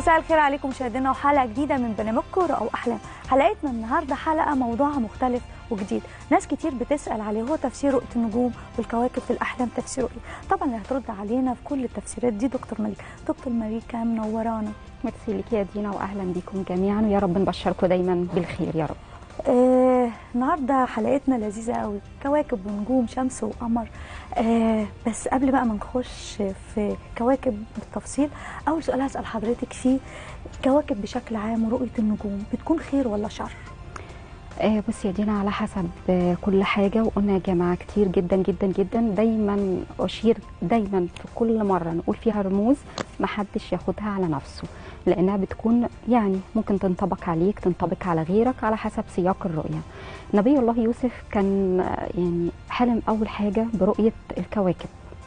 مساء الخير عليكم مشاهدينا وحلقه جديده من برنامجكم رؤى واحلام حلقتنا النهارده حلقه موضوعها مختلف وجديد ناس كتير بتسال عليه هو تفسير رؤيه النجوم والكواكب في الاحلام تفسيره ايه طبعا اللي هترد علينا في كل التفسيرات دي دكتور مليكه دكتور مليكه منورانا ميرسي لك يا دينا واهلا بكم جميعا ويا رب نبشركم دايما بالخير يا رب آه النهارده حلقتنا لذيذه قوي كواكب ونجوم شمس وقمر آه بس قبل بقى ما نخش في كواكب بالتفصيل اول سؤال هسال حضرتك فيه كواكب بشكل عام ورؤيه النجوم بتكون خير ولا شر آه بصي يا دينا على حسب آه كل حاجه وقلنا يا جماعه كتير جدا جدا جدا دايما اشير دايما في كل مره نقول فيها رموز ما حدش ياخدها على نفسه لانها بتكون يعني ممكن تنطبق عليك تنطبق على غيرك على حسب سياق الرؤيه نبي الله يوسف كان آه يعني حلم اول حاجه برؤيه الكواكب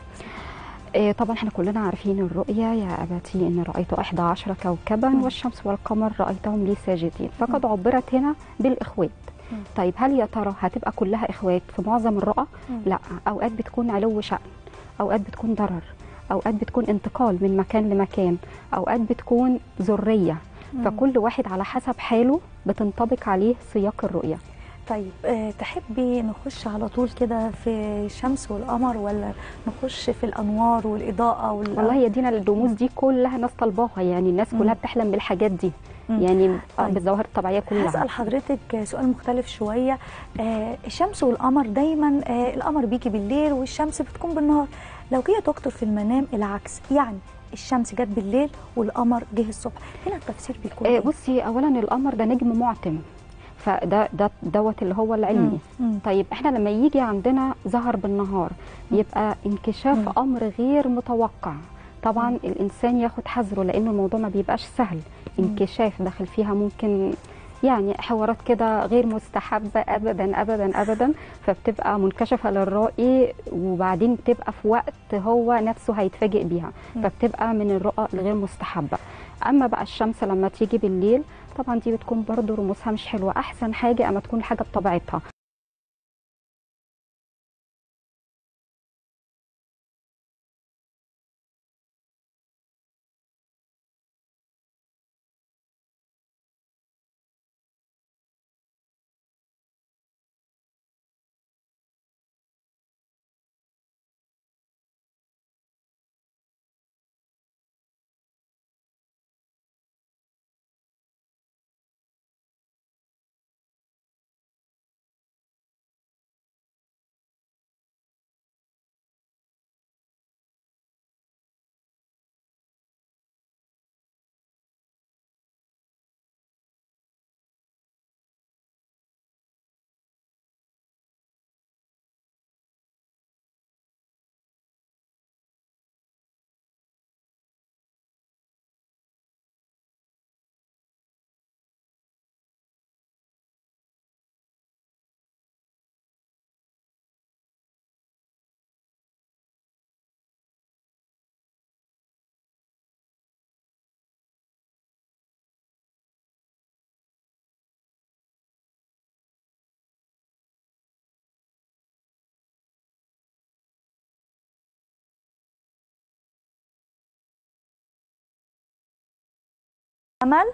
آه طبعا احنا كلنا عارفين الرؤيا يا ابتي ان رايت 11 كوكبا مم. والشمس والقمر رايتهم لي ساجدين فقد عبرت هنا بالاخوات مم. طيب هل يا ترى هتبقى كلها اخوات في معظم الرؤى مم. لا اوقات بتكون علو شأن اوقات بتكون ضرر اوقات بتكون انتقال من مكان لمكان اوقات بتكون ذريه مم. فكل واحد على حسب حاله بتنطبق عليه سياق الرؤيه طيب آه تحبي نخش على طول كده في الشمس والقمر ولا نخش في الانوار والاضاءه وال... والله يا دينا الرموز دي كلها ناس طالباها يعني الناس مم. كلها بتحلم بالحاجات دي مم. يعني آه، طيب. بالظواهر الطبيعيه كلها هسأل حضرتك سؤال مختلف شوية آه الشمس والقمر دايما آه القمر بيجي بالليل والشمس بتكون بالنهار لو جه يا دكتور في المنام العكس يعني الشمس جت بالليل والقمر جه الصبح هنا التفسير بيكون آه إيه؟ بصي اولا القمر ده نجم معتم فده ده دوت اللي هو العلمي مم. مم. طيب احنا لما يجي عندنا ظهر بالنهار يبقى انكشاف مم. امر غير متوقع طبعا الانسان ياخد حذره لانه الموضوع ما بيبقاش سهل انكشاف داخل فيها ممكن يعني حوارات كده غير مستحبه ابدا ابدا ابدا فبتبقى منكشفه للرائي وبعدين بتبقى في وقت هو نفسه هيتفاجئ بيها مم. فبتبقى من الرؤى الغير مستحبه اما بقى الشمس لما تيجي بالليل طبعا دي بتكون برضو رموزها مش حلوه احسن حاجه اما تكون حاجه بطبيعتها امل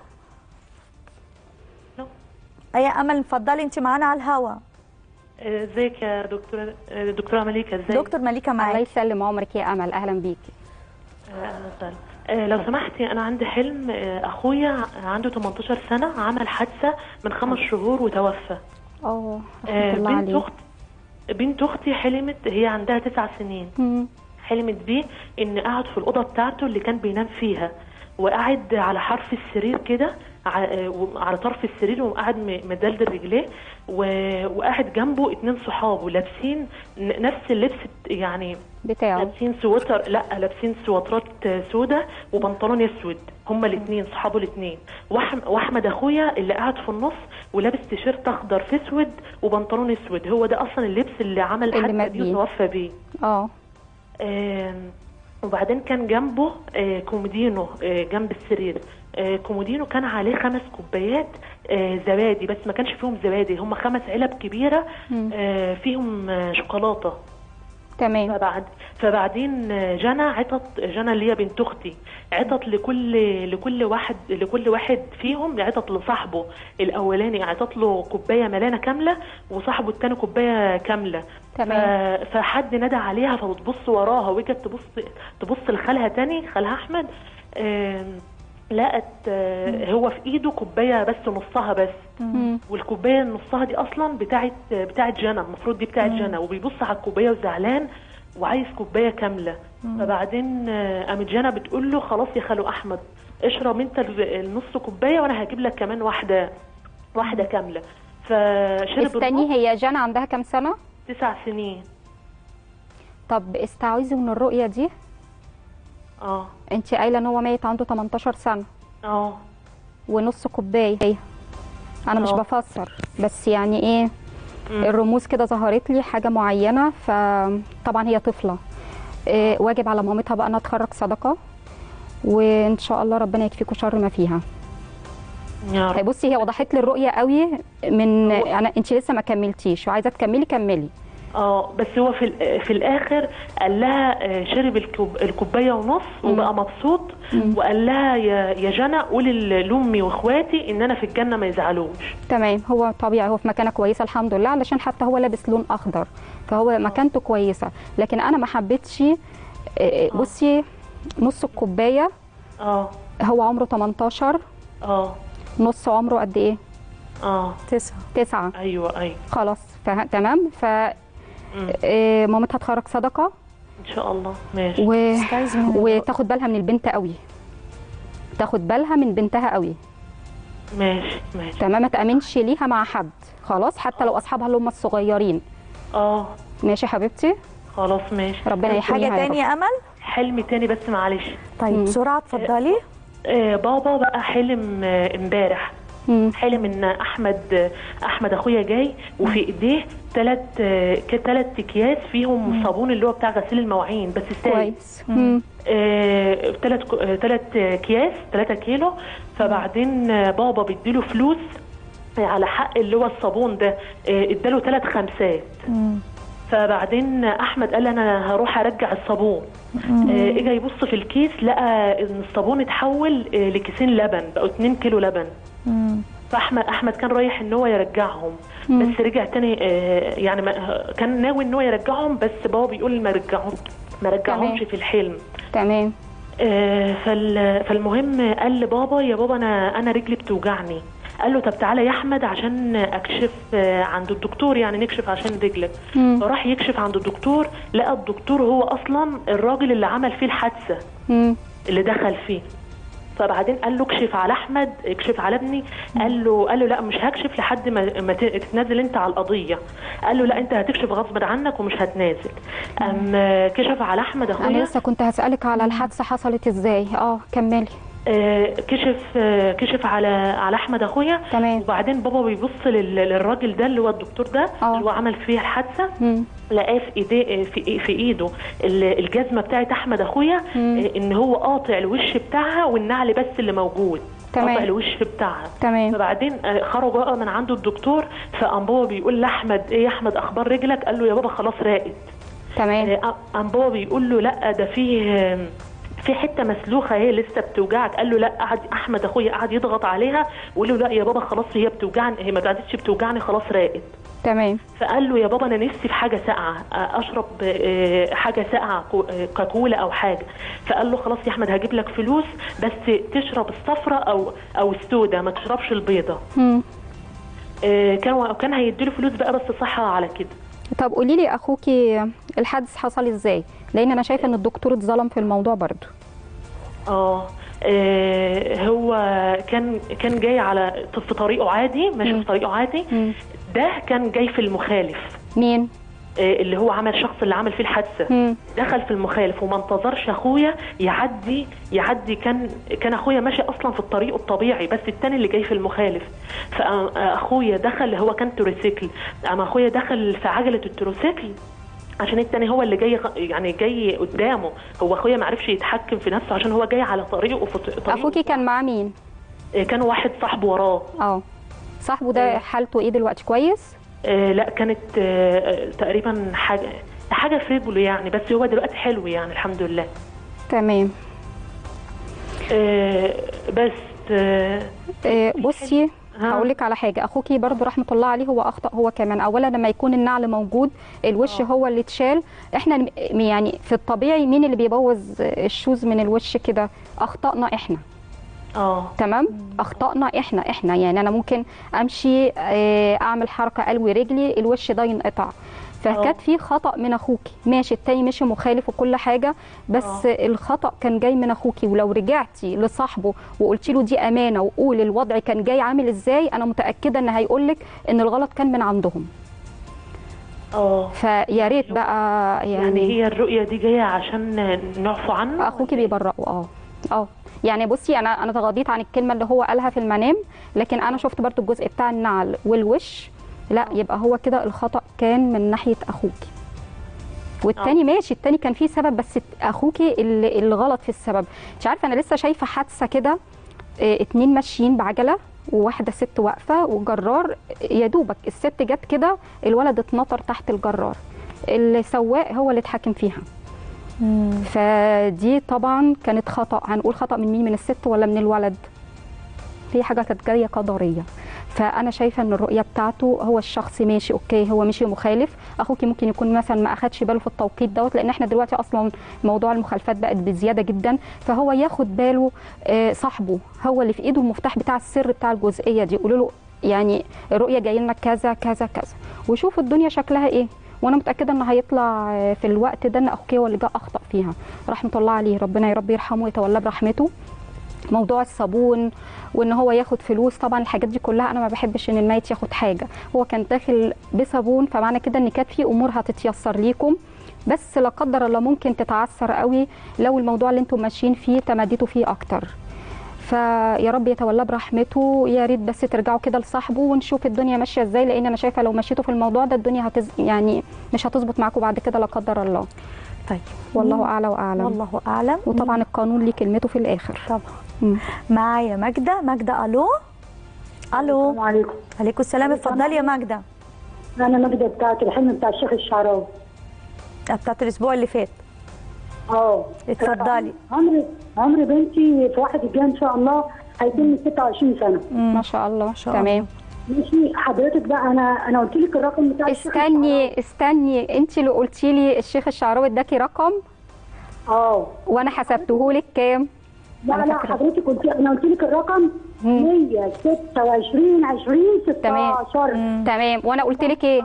نعم. اي امل اتفضلي انت معانا على الهوا آه، ازيك يا دكتوره آه، دكتوره مليكه ازيك دكتور مليكه الله معاك يسلم عمرك يا امل اهلا بيكي آه، اهلا وسهلا آه، لو سمحتي انا عندي حلم آه، اخويا عنده 18 سنه عمل حادثه من خمس شهور وتوفى اه آه، رحمه الله بنت عليه اخت بنت اختي حلمت هي عندها تسع سنين مم. حلمت بيه ان قعد في الاوضه بتاعته اللي كان بينام فيها وقعد على حرف السرير كده ع- آه، على طرف السرير وقعد م- مدلدل رجليه و- وقعد جنبه اتنين صحابه لابسين ن- نفس اللبس يعني بتاعه لابسين سويتر لا لابسين سواترات سودة وبنطلون اسود هما الاثنين صحابه الاثنين واحمد اخويا اللي قاعد في النص ولابس تيشيرت اخضر في اسود وبنطلون اسود هو ده اصلا اللبس اللي عمل اللي الحادثه مات دي بيه. وتوفى بيه اه آم، وبعدين كان جنبه آه، كومودينو آه، جنب السرير آه، كومودينو كان عليه خمس كوبايات آه، زبادي بس ما كانش فيهم زبادي هم خمس علب كبيره مم. آه، فيهم آه، شوكولاته تمام فبعد فبعدين جنى عطت جنى اللي هي بنت اختي عطت لكل لكل واحد لكل واحد فيهم عطت لصاحبه الاولاني عطت له كوبايه ملانه كامله وصاحبه التاني كوبايه كامله تمام. ف- فحد نادى عليها فبتبص وراها وجت تبص تبص لخالها تاني خالها احمد آم، لقت آه، هو في ايده كوبايه بس نصها بس مم. والكوبايه نصها دي اصلا بتاعت بتاعت جنى المفروض دي بتاعت جنى وبيبص على الكوبايه وزعلان وعايز كوبايه كامله فبعدين آه، قامت جنى بتقول له خلاص يا خالو احمد اشرب انت ال- النص كوبايه وانا هجيب لك كمان واحده واحده كامله فشرب استني النص هي جانا عندها كام سنه تسع سنين طب استعوذي من الرؤيه دي اه انت قايله ان هو ميت عنده 18 سنه اه ونص كوبايه انا مش آه. بفسر بس يعني ايه الرموز كده ظهرت لي حاجه معينه فطبعا هي طفله إيه واجب على مامتها بقى انها تخرج صدقه وان شاء الله ربنا يكفيكوا شر ما فيها يا طيب رب بصي هي وضحت لي الرؤيه قوي من انا انت لسه ما كملتيش وعايزه تكملي كملي اه بس هو في ال- في الاخر قال لها آه، شرب الكوب الكوبايه ونص وبقى مبسوط وقال لها يا يا جنى قولي ل- لامي واخواتي ان انا في الجنه ما يزعلوش تمام هو طبيعي هو في مكانه كويسه الحمد لله علشان حتى هو لابس لون اخضر فهو مكانته كويسه لكن انا ما حبيتش آه، بصي نص الكوبايه اه هو عمره 18 اه نص عمره قد ايه اه تسعة تسعة ايوه ايوه خلاص فه... تمام ف مم. آه، مامتها تخرج صدقه ان شاء الله ماشي و... استعيذي من الرؤية. وتاخد بالها من البنت قوي تاخد بالها من بنتها قوي ماشي ماشي تمام ما تامنش ليها مع حد خلاص حتى لو اصحابها اللي هم الصغيرين اه ماشي يا حبيبتي خلاص ماشي ربنا يحميها حاجة يا تاني رب. يا أمل حلم تاني بس معلش طيب مم. بسرعة اتفضلي آه بابا بقى حلم آه، امبارح مم. حلم ان احمد احمد اخويا جاي وفي ايديه ثلاث ثلاث اكياس فيهم صابون اللي هو بتاع غسيل المواعين بس سايل كويس مم. ثلاث ثلاث اكياس 3 كيلو فبعدين آه، بابا بيديله فلوس على حق اللي هو الصابون ده آه، اداله ثلاث خمسات مم. فبعدين احمد قال انا هروح ارجع الصابون آه، اجى يبص في الكيس لقى ان الصابون اتحول آه، لكيسين لبن بقوا 2 كيلو لبن مم. فاحمد احمد كان رايح ان هو يرجعهم بس رجع تاني آه، يعني ما كان ناوي ان هو يرجعهم بس بابا بيقول ما رجعهم ما رجعهمش تمام. في الحلم تمام آه، فال- فالمهم قال لبابا يا بابا انا انا رجلي بتوجعني قال له طب تعالى يا احمد عشان اكشف آه، عند الدكتور يعني نكشف عشان رجلك مم. فراح يكشف عند الدكتور لقى الدكتور هو اصلا الراجل اللي عمل فيه الحادثه مم. اللي دخل فيه فبعدين قال له اكشف على احمد اكشف على ابني قال له قال له لا مش هكشف لحد ما, ما ت- تتنازل انت على القضيه قال له لا انت هتكشف غصب عنك ومش هتنازل ام كشف على احمد انا اخويا لسه كنت هسالك على الحادثه حصلت ازاي اه كملي آه، كشف آه، كشف على على احمد اخويا تمام. وبعدين بابا بيبص لل- للراجل ده اللي هو الدكتور ده آه. اللي هو عمل فيه الحادثه مم. لقاه في ايديه في في ايده ال- الجزمه بتاعت احمد اخويا مم. آه، ان هو قاطع الوش بتاعها والنعل بس اللي موجود تمام. قاطع الوش بتاعها تمام فبعدين آه، خرج بقى من عنده الدكتور فقام بابا بيقول لاحمد ايه يا احمد اخبار رجلك قال له يا بابا خلاص راقد تمام آه، قام بابا بيقول له لا ده فيه آه، في حته مسلوخه هي لسه بتوجعك قال له لا قعد احمد اخويا قعد يضغط عليها وقال له لا يا بابا خلاص هي بتوجعني هي ما قعدتش بتوجعني خلاص راقد تمام فقال له يا بابا انا نفسي في حاجه ساقعه آه، اشرب آه، حاجه ساقعه كو- آه، كاكولا او حاجه فقال له خلاص يا احمد هجيب لك فلوس بس تشرب الصفراء او او السوداء ما تشربش البيضه مم. آه، كان كان هيديله فلوس بقى بس صحها على كده طب قولي لي اخوكي الحادث حصل ازاي لان انا شايفه ان الدكتور اتظلم في الموضوع برضو اه آه، هو كان كان جاي على في طريقه عادي ماشي في طريقه عادي مم. ده كان جاي في المخالف مين آه، اللي هو عمل الشخص اللي عمل فيه الحادثه مم. دخل في المخالف وما انتظرش اخويا يعدي يعدي كان كان اخويا ماشي اصلا في الطريق الطبيعي بس التاني اللي جاي في المخالف فاخويا دخل هو كان تروسيكل اما اخويا دخل في عجله التروسيكل عشان التاني هو اللي جاي يعني جاي قدامه هو اخويا ما عرفش يتحكم في نفسه عشان هو جاي على طريقه في طريقه اخوكي كان معاه مين كان واحد صاحبه وراه اه صاحبه ده إيه. حالته ايه دلوقتي كويس آه لا كانت آه تقريبا حاجه حاجه في رجله يعني بس هو دلوقتي حلو يعني الحمد لله تمام آه بس آه آه، بصي ها. هقول لك على حاجه اخوكي برضو رحمه الله عليه هو اخطا هو كمان اولا لما يكون النعل موجود الوش هو اللي اتشال احنا م- يعني في الطبيعي مين اللي بيبوظ الشوز من الوش كده اخطانا احنا اه تمام اخطانا احنا احنا يعني انا ممكن امشي آه، اعمل حركه الوي رجلي الوش ده ينقطع فكانت في خطا من اخوكي ماشي التاني مشي مخالف وكل حاجه بس آه. الخطا كان جاي من اخوكي ولو رجعتي لصاحبه وقلتي له دي امانه وقول الوضع كان جاي عامل ازاي انا متاكده ان هيقول لك ان الغلط كان من عندهم اه فيا ريت بقى يعني يعني هي الرؤيه دي جايه عشان نعفو عنه اخوكي بيبرئه اه اه يعني بصي انا انا تغاضيت عن الكلمه اللي هو قالها في المنام لكن انا شفت برضو الجزء بتاع النعل والوش لا يبقى هو كده الخطا كان من ناحيه اخوكي والتاني ماشي التاني كان فيه سبب بس اخوكي اللي الغلط في السبب مش عارفه انا لسه شايفه حادثه كده آه، اتنين ماشيين بعجله وواحده ست واقفه وجرار يا دوبك الست جت كده الولد اتنطر تحت الجرار السواق هو اللي اتحكم فيها فدي طبعا كانت خطا هنقول خطا من مين من الست ولا من الولد هي حاجه كانت جايه قدريه فانا شايفه ان الرؤيه بتاعته هو الشخص ماشي اوكي هو مشي مخالف اخوكي ممكن يكون مثلا ما اخدش باله في التوقيت دوت لان احنا دلوقتي اصلا موضوع المخالفات بقت بزياده جدا فهو ياخد باله آه، صاحبه هو اللي في ايده المفتاح بتاع السر بتاع الجزئيه دي يقولوا له يعني الرؤيه جاي لنا كذا كذا كذا وشوفوا الدنيا شكلها ايه وانا متاكده ان هيطلع آه، في الوقت ده ان اخوكي هو اللي جه اخطا فيها رحمه الله عليه ربنا يا رب يرحمه ويتولاه برحمته موضوع الصابون وان هو ياخد فلوس طبعا الحاجات دي كلها انا ما بحبش ان الميت ياخد حاجه هو كان داخل بصابون فمعنى كده ان كانت في امور هتتيسر ليكم بس لا قدر الله ممكن تتعثر قوي لو الموضوع اللي انتم ماشيين فيه تمديتوا فيه اكتر فيا رب يتولاه برحمته يا ريت بس ترجعوا كده لصاحبه ونشوف الدنيا ماشيه ازاي لان انا شايفه لو مشيتوا في الموضوع ده الدنيا هتز... يعني مش هتظبط معاكم بعد كده لا قدر الله طيب والله اعلى واعلم والله اعلم وطبعا القانون ليه كلمته في الاخر طبعا مم. معايا ماجده ماجده الو الو السلام عليكم عليكم السلام اتفضلي يا ماجده انا ماجده بتاعت الحلم بتاع الشيخ الشعراوي بتاعت الاسبوع اللي فات اه اتفضلي. عمري عمري بنتي في واحد الجاي ان شاء الله هيتم 26 سنه ما شاء الله شاء تمام ماشي حضرتك بقى انا انا قلت لك الرقم بتاع الشيخ الشعراوي. استني استني انت اللي قلتي لي الشيخ الشعراوي اداكي رقم اه وانا حسبته لك كام لا أنا لا فاكرة. حضرتك قلت انا قلت لك الرقم 126 20 تمام. 16 تمام وانا قلت لك ايه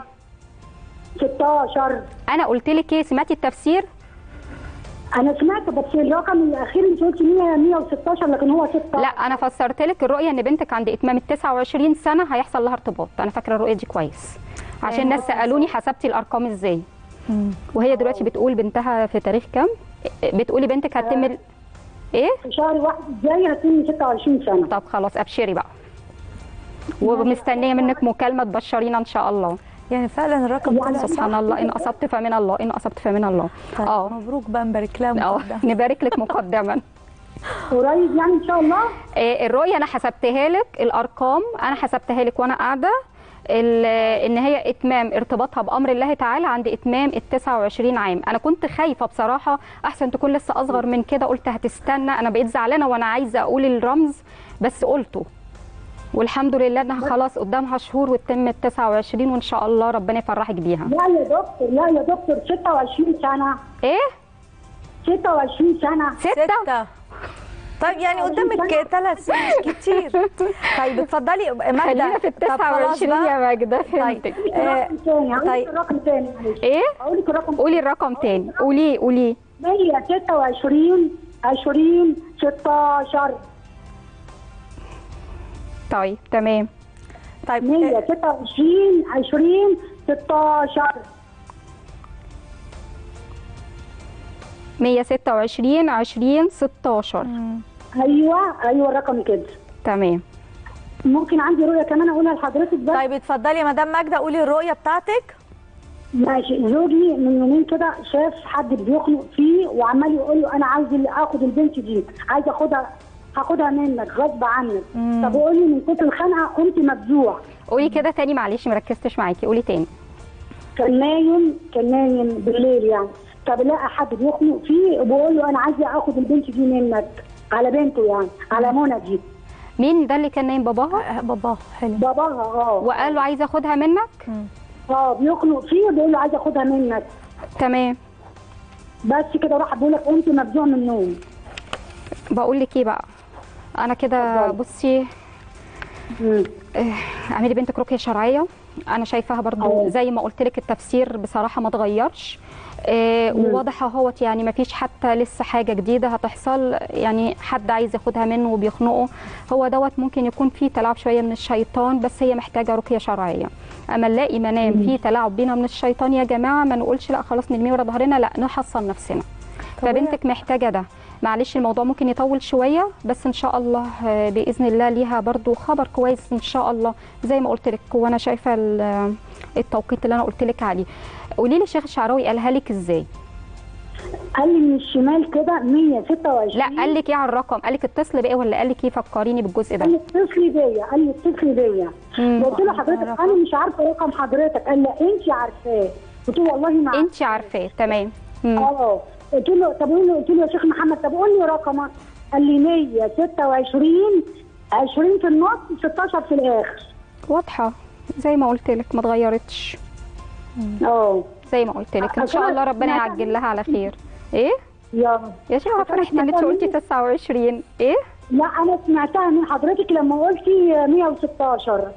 16 انا قلت لك ايه سمعتي التفسير انا سمعت بس الرقم الاخير اللي قلت 100 116 لكن هو 16 لا انا فسرت لك الرؤيه ان بنتك عند اتمام ال 29 سنه هيحصل لها ارتباط انا فاكره الرؤيه دي كويس عشان الناس سالوني حسبتي الارقام ازاي وهي دلوقتي بتقول بنتها في تاريخ كام بتقولي بنتك هتتم ال- ايه في شهر واحد الجاي هتم 26 سنه طب خلاص ابشري بقى ومستنيه منك مكالمه تبشرينا ان شاء الله يعني فعلا الرقم طلع سبحان صح الله ان اصبت فمن الله ان اصبت فمن الله طيب اه مبروك بقى نبارك لها اه مقدما. نبارك لك مقدما قريب يعني ان شاء الله آه، الرؤيه انا حسبتها لك الارقام انا حسبتها لك وانا قاعده ال- ان هي اتمام ارتباطها بامر الله تعالى عند اتمام ال 29 عام انا كنت خايفه بصراحه احسن تكون لسه اصغر من كده قلت هتستنى انا بقيت زعلانه وانا عايزه اقول الرمز بس قلته والحمد لله انها خلاص قدامها شهور وتتم ال 29 وان شاء الله ربنا يفرحك بيها لا يا دكتور لا يا دكتور 26 سنه ايه 26 سنه ستة ستة طيب يعني قدامك ثلاث سنين مش كتير طيب اتفضلي ماجدة خلينا في ال طب خلاص 29 بقى. يا ماجده طيب فهمتك آه، رقم تاني هقول طيب. لك الرقم تاني معلش ايه هقول لك الرقم قولي الرقم تاني قولي قولي 126 20 16 طيب تمام طيب آه، 126 20 16 126 20 16 ايوه ايوه الرقم كده تمام ممكن عندي رؤيه كمان اقولها لحضرتك بقى طيب اتفضلي يا مدام ماجدة قولي الرؤية بتاعتك ماشي زوجي من يومين كده شاف حد بيخنق فيه وعمال يقول له انا عايز اللي اخد البنت دي عايز اخدها هاخدها منك غصب عنك طب قول لي من كتر الخنقه قمت مفزوع قولي كده تاني معلش مركزتش معاكي قولي تاني كان نايم كان نايم بالليل يعني طب لقى حد بيخنق فيه وبيقول له انا عايزه اخد البنت دي منك على بنته يعني على منى دي مين ده اللي كان نايم باباها آه، باباه حلو باباها اه وقال له عايز اخدها منك اه بيخنق فيه وبيقول له عايز اخدها منك تمام بس كده راح بيقول لك انت مفزوع من النوم بقول لك ايه بقى انا كده اتفضلي. بصي مم. آه، اعملي بنتك رقيه شرعيه انا شايفاها برضو أه. زي ما قلت لك التفسير بصراحه ما اتغيرش آه، وواضح اهوت يعني ما فيش حتى لسه حاجه جديده هتحصل يعني حد عايز ياخدها منه وبيخنقه هو دوت ممكن يكون فيه تلاعب شويه من الشيطان بس هي محتاجه رقيه شرعيه اما نلاقي منام فيه تلاعب بينا من الشيطان يا جماعه ما نقولش لا خلاص نرميه ورا ظهرنا لا نحصن نفسنا طب هي- فبنتك محتاجه ده معلش الموضوع ممكن يطول شويه بس ان شاء الله آه، باذن الله ليها برضو خبر كويس ان شاء الله زي ما قلت لك وانا شايفه ال- التوقيت اللي انا قلت لك عليه قولي لي شيخ الشعراوي قالها لك ازاي قال لي من الشمال كده 126 لا قال لك ايه على الرقم قال لك اتصل بايه ولا قال لك ايه فكريني بالجزء قال ده لي اتصلي بيا قال لي اتصلي بيا مم. قلت له حضرتك انا مش عارفه رقم حضرتك قال لا انت عارفاه قلت له والله ما انت عارفاه تمام مم. اه قلت له طب قول له قلت له يا شيخ محمد طب قول لي رقمك قال لي 126 20 في النص 16 في الاخر واضحه زي ما قلت لك ما اتغيرتش اه زي ما قلت لك ان شاء الله ربنا يعجل لها على خير ايه يا يا شيخه فرحت ان انت قلتي 29 ايه لا انا سمعتها من حضرتك لما قلتي 116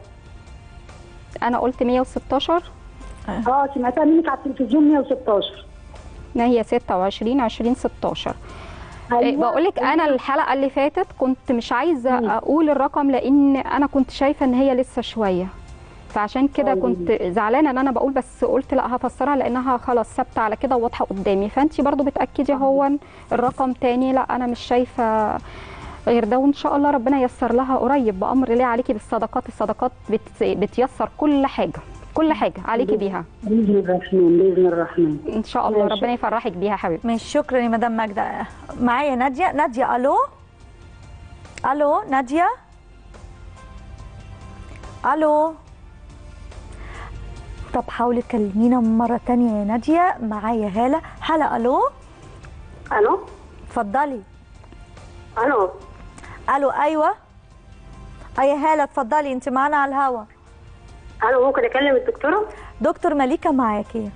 انا قلت 116 اه سمعتها منك على التلفزيون 116 ما هي 26 20 16 أيوة. بقول لك انا الحلقه اللي فاتت كنت مش عايزه اقول الرقم لان انا كنت شايفه ان هي لسه شويه فعشان كده أيوة. كنت زعلانه ان انا بقول بس قلت لا هفسرها لانها خلاص ثابته على كده وواضحه قدامي فانت برضو بتاكدي هو الرقم تاني لا انا مش شايفه غير ده وان شاء الله ربنا ييسر لها قريب بامر الله عليكي بالصدقات الصدقات بت... بتيسر كل حاجه كل حاجه عليكي بيها باذن الرحمن باذن الرحمن ان شاء الله ماشي. ربنا يفرحك بيها حبيبتي مش شكرا يا مدام ماجدة معايا نادية نادية ألو ألو نادية ألو طب حاولي تكلمينا مرة تانية يا نادية معايا هالة هالة ألو الو اتفضلي الو ألو أيوة أي هالة اتفضلي أنت معانا على الهوا الو ممكن اكلم الدكتوره دكتور مليكة معاكي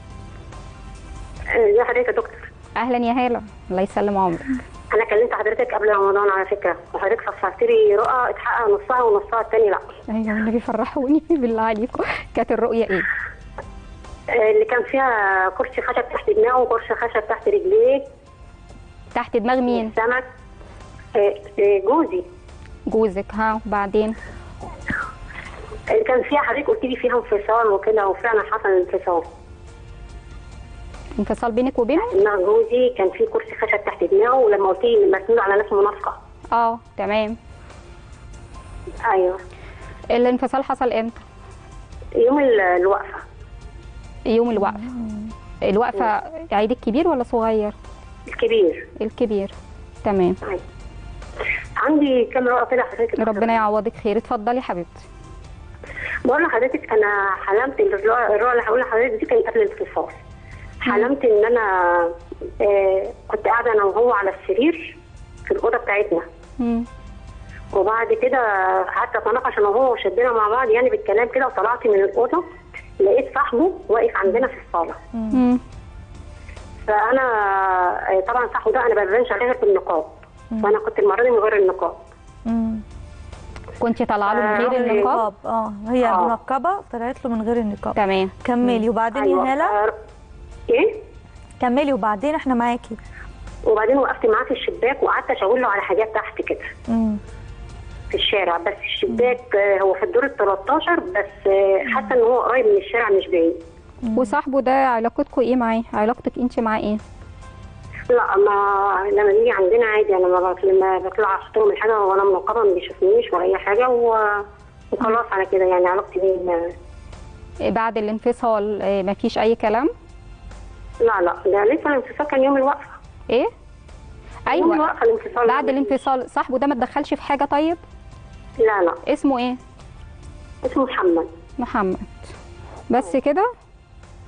آه، ازي حضرتك يا دكتور اهلا يا هاله الله يسلم عمرك انا كلمت حضرتك قبل رمضان على فكره وحضرتك فسرت لي رؤى اتحقق نصها ونصها التاني لا ايوه النبي فرحوني بالله عليكم كانت الرؤيه ايه آه، اللي كان فيها كرسي خشب تحت دماغه وكرسي خشب تحت رجليه تحت دماغ مين سمك آه، آه، جوزي جوزك ها وبعدين اللي كان فيها حضرتك قلت لي فيها انفصال وكده وفعلا حصل انفصال انفصال بينك وبينه دماغ جوزي كان في كرسي خشب تحت دماغه ولما قلت لي مسنود على ناس منافقه اه تمام ايوه الانفصال حصل امتى يوم ال- الوقفه يوم الوقفه الوقفه عيد الكبير ولا صغير الكبير الكبير تمام أيوة. عندي كام رؤى كده حضرتك ربنا يعوضك خير اتفضلي حبيبتي بقول لحضرتك انا حلمت الرؤى الرؤى اللي هقول لحضرتك دي كانت قبل الانفصال حلمت ان انا آه كنت قاعده انا وهو على السرير في الاوضه بتاعتنا مم. وبعد كده قعدت اتناقش انا وهو وشدنا مع بعض يعني بالكلام كده وطلعت من الاوضه لقيت صاحبه واقف عندنا في الصاله مم. فانا آه، طبعا صاحبه ده انا ما ببانش عليه غير بالنقاب وانا كنت المره دي من غير النقاب مم. كنت طالعه له من آه، غير غير النقاب اه هي آه. منقبة طلعت له من غير النقاب تمام كملي وبعدين يا هالة آه، ايه كملي وبعدين احنا معاكي وبعدين وقفت معاه في الشباك وقعدت اشاور له على حاجات تحت كده مم. في الشارع بس الشباك آه، هو في الدور ال 13 بس آه، حاسه ان هو قريب من الشارع مش بعيد وصاحبه ده علاقتكم ايه معاه علاقتك انت معاه ايه لا ما لما بيجي عندنا عادي انا ما بطلع, ما بطلع اشتري من حاجه وانا منقبه ما بيشوفنيش ولا اي حاجه و... وخلاص على كده يعني علاقتي بيه ما- بعد الانفصال آه، مفيش اي كلام لا لا ده لسه الانفصال كان يوم الوقفه ايه يوم ايوه الوقفه الانفصال بعد الانفصال صاحبه ده ما تدخلش في حاجه طيب لا لا اسمه ايه اسمه محمد محمد بس كده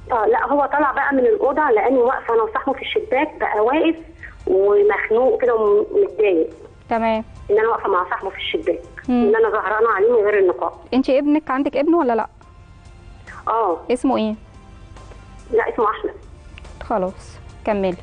اه لا هو طلع بقى من الاوضه لاني واقفه انا وصاحبه في الشباك بقى واقف ومخنوق كده ومتضايق تمام ان انا واقفه مع صاحبه في الشباك مم. ان انا زهرانه عليه من غير النقاب انت ابنك عندك ابن ولا لا اه اسمه ايه لا اسمه احمد خلاص كملي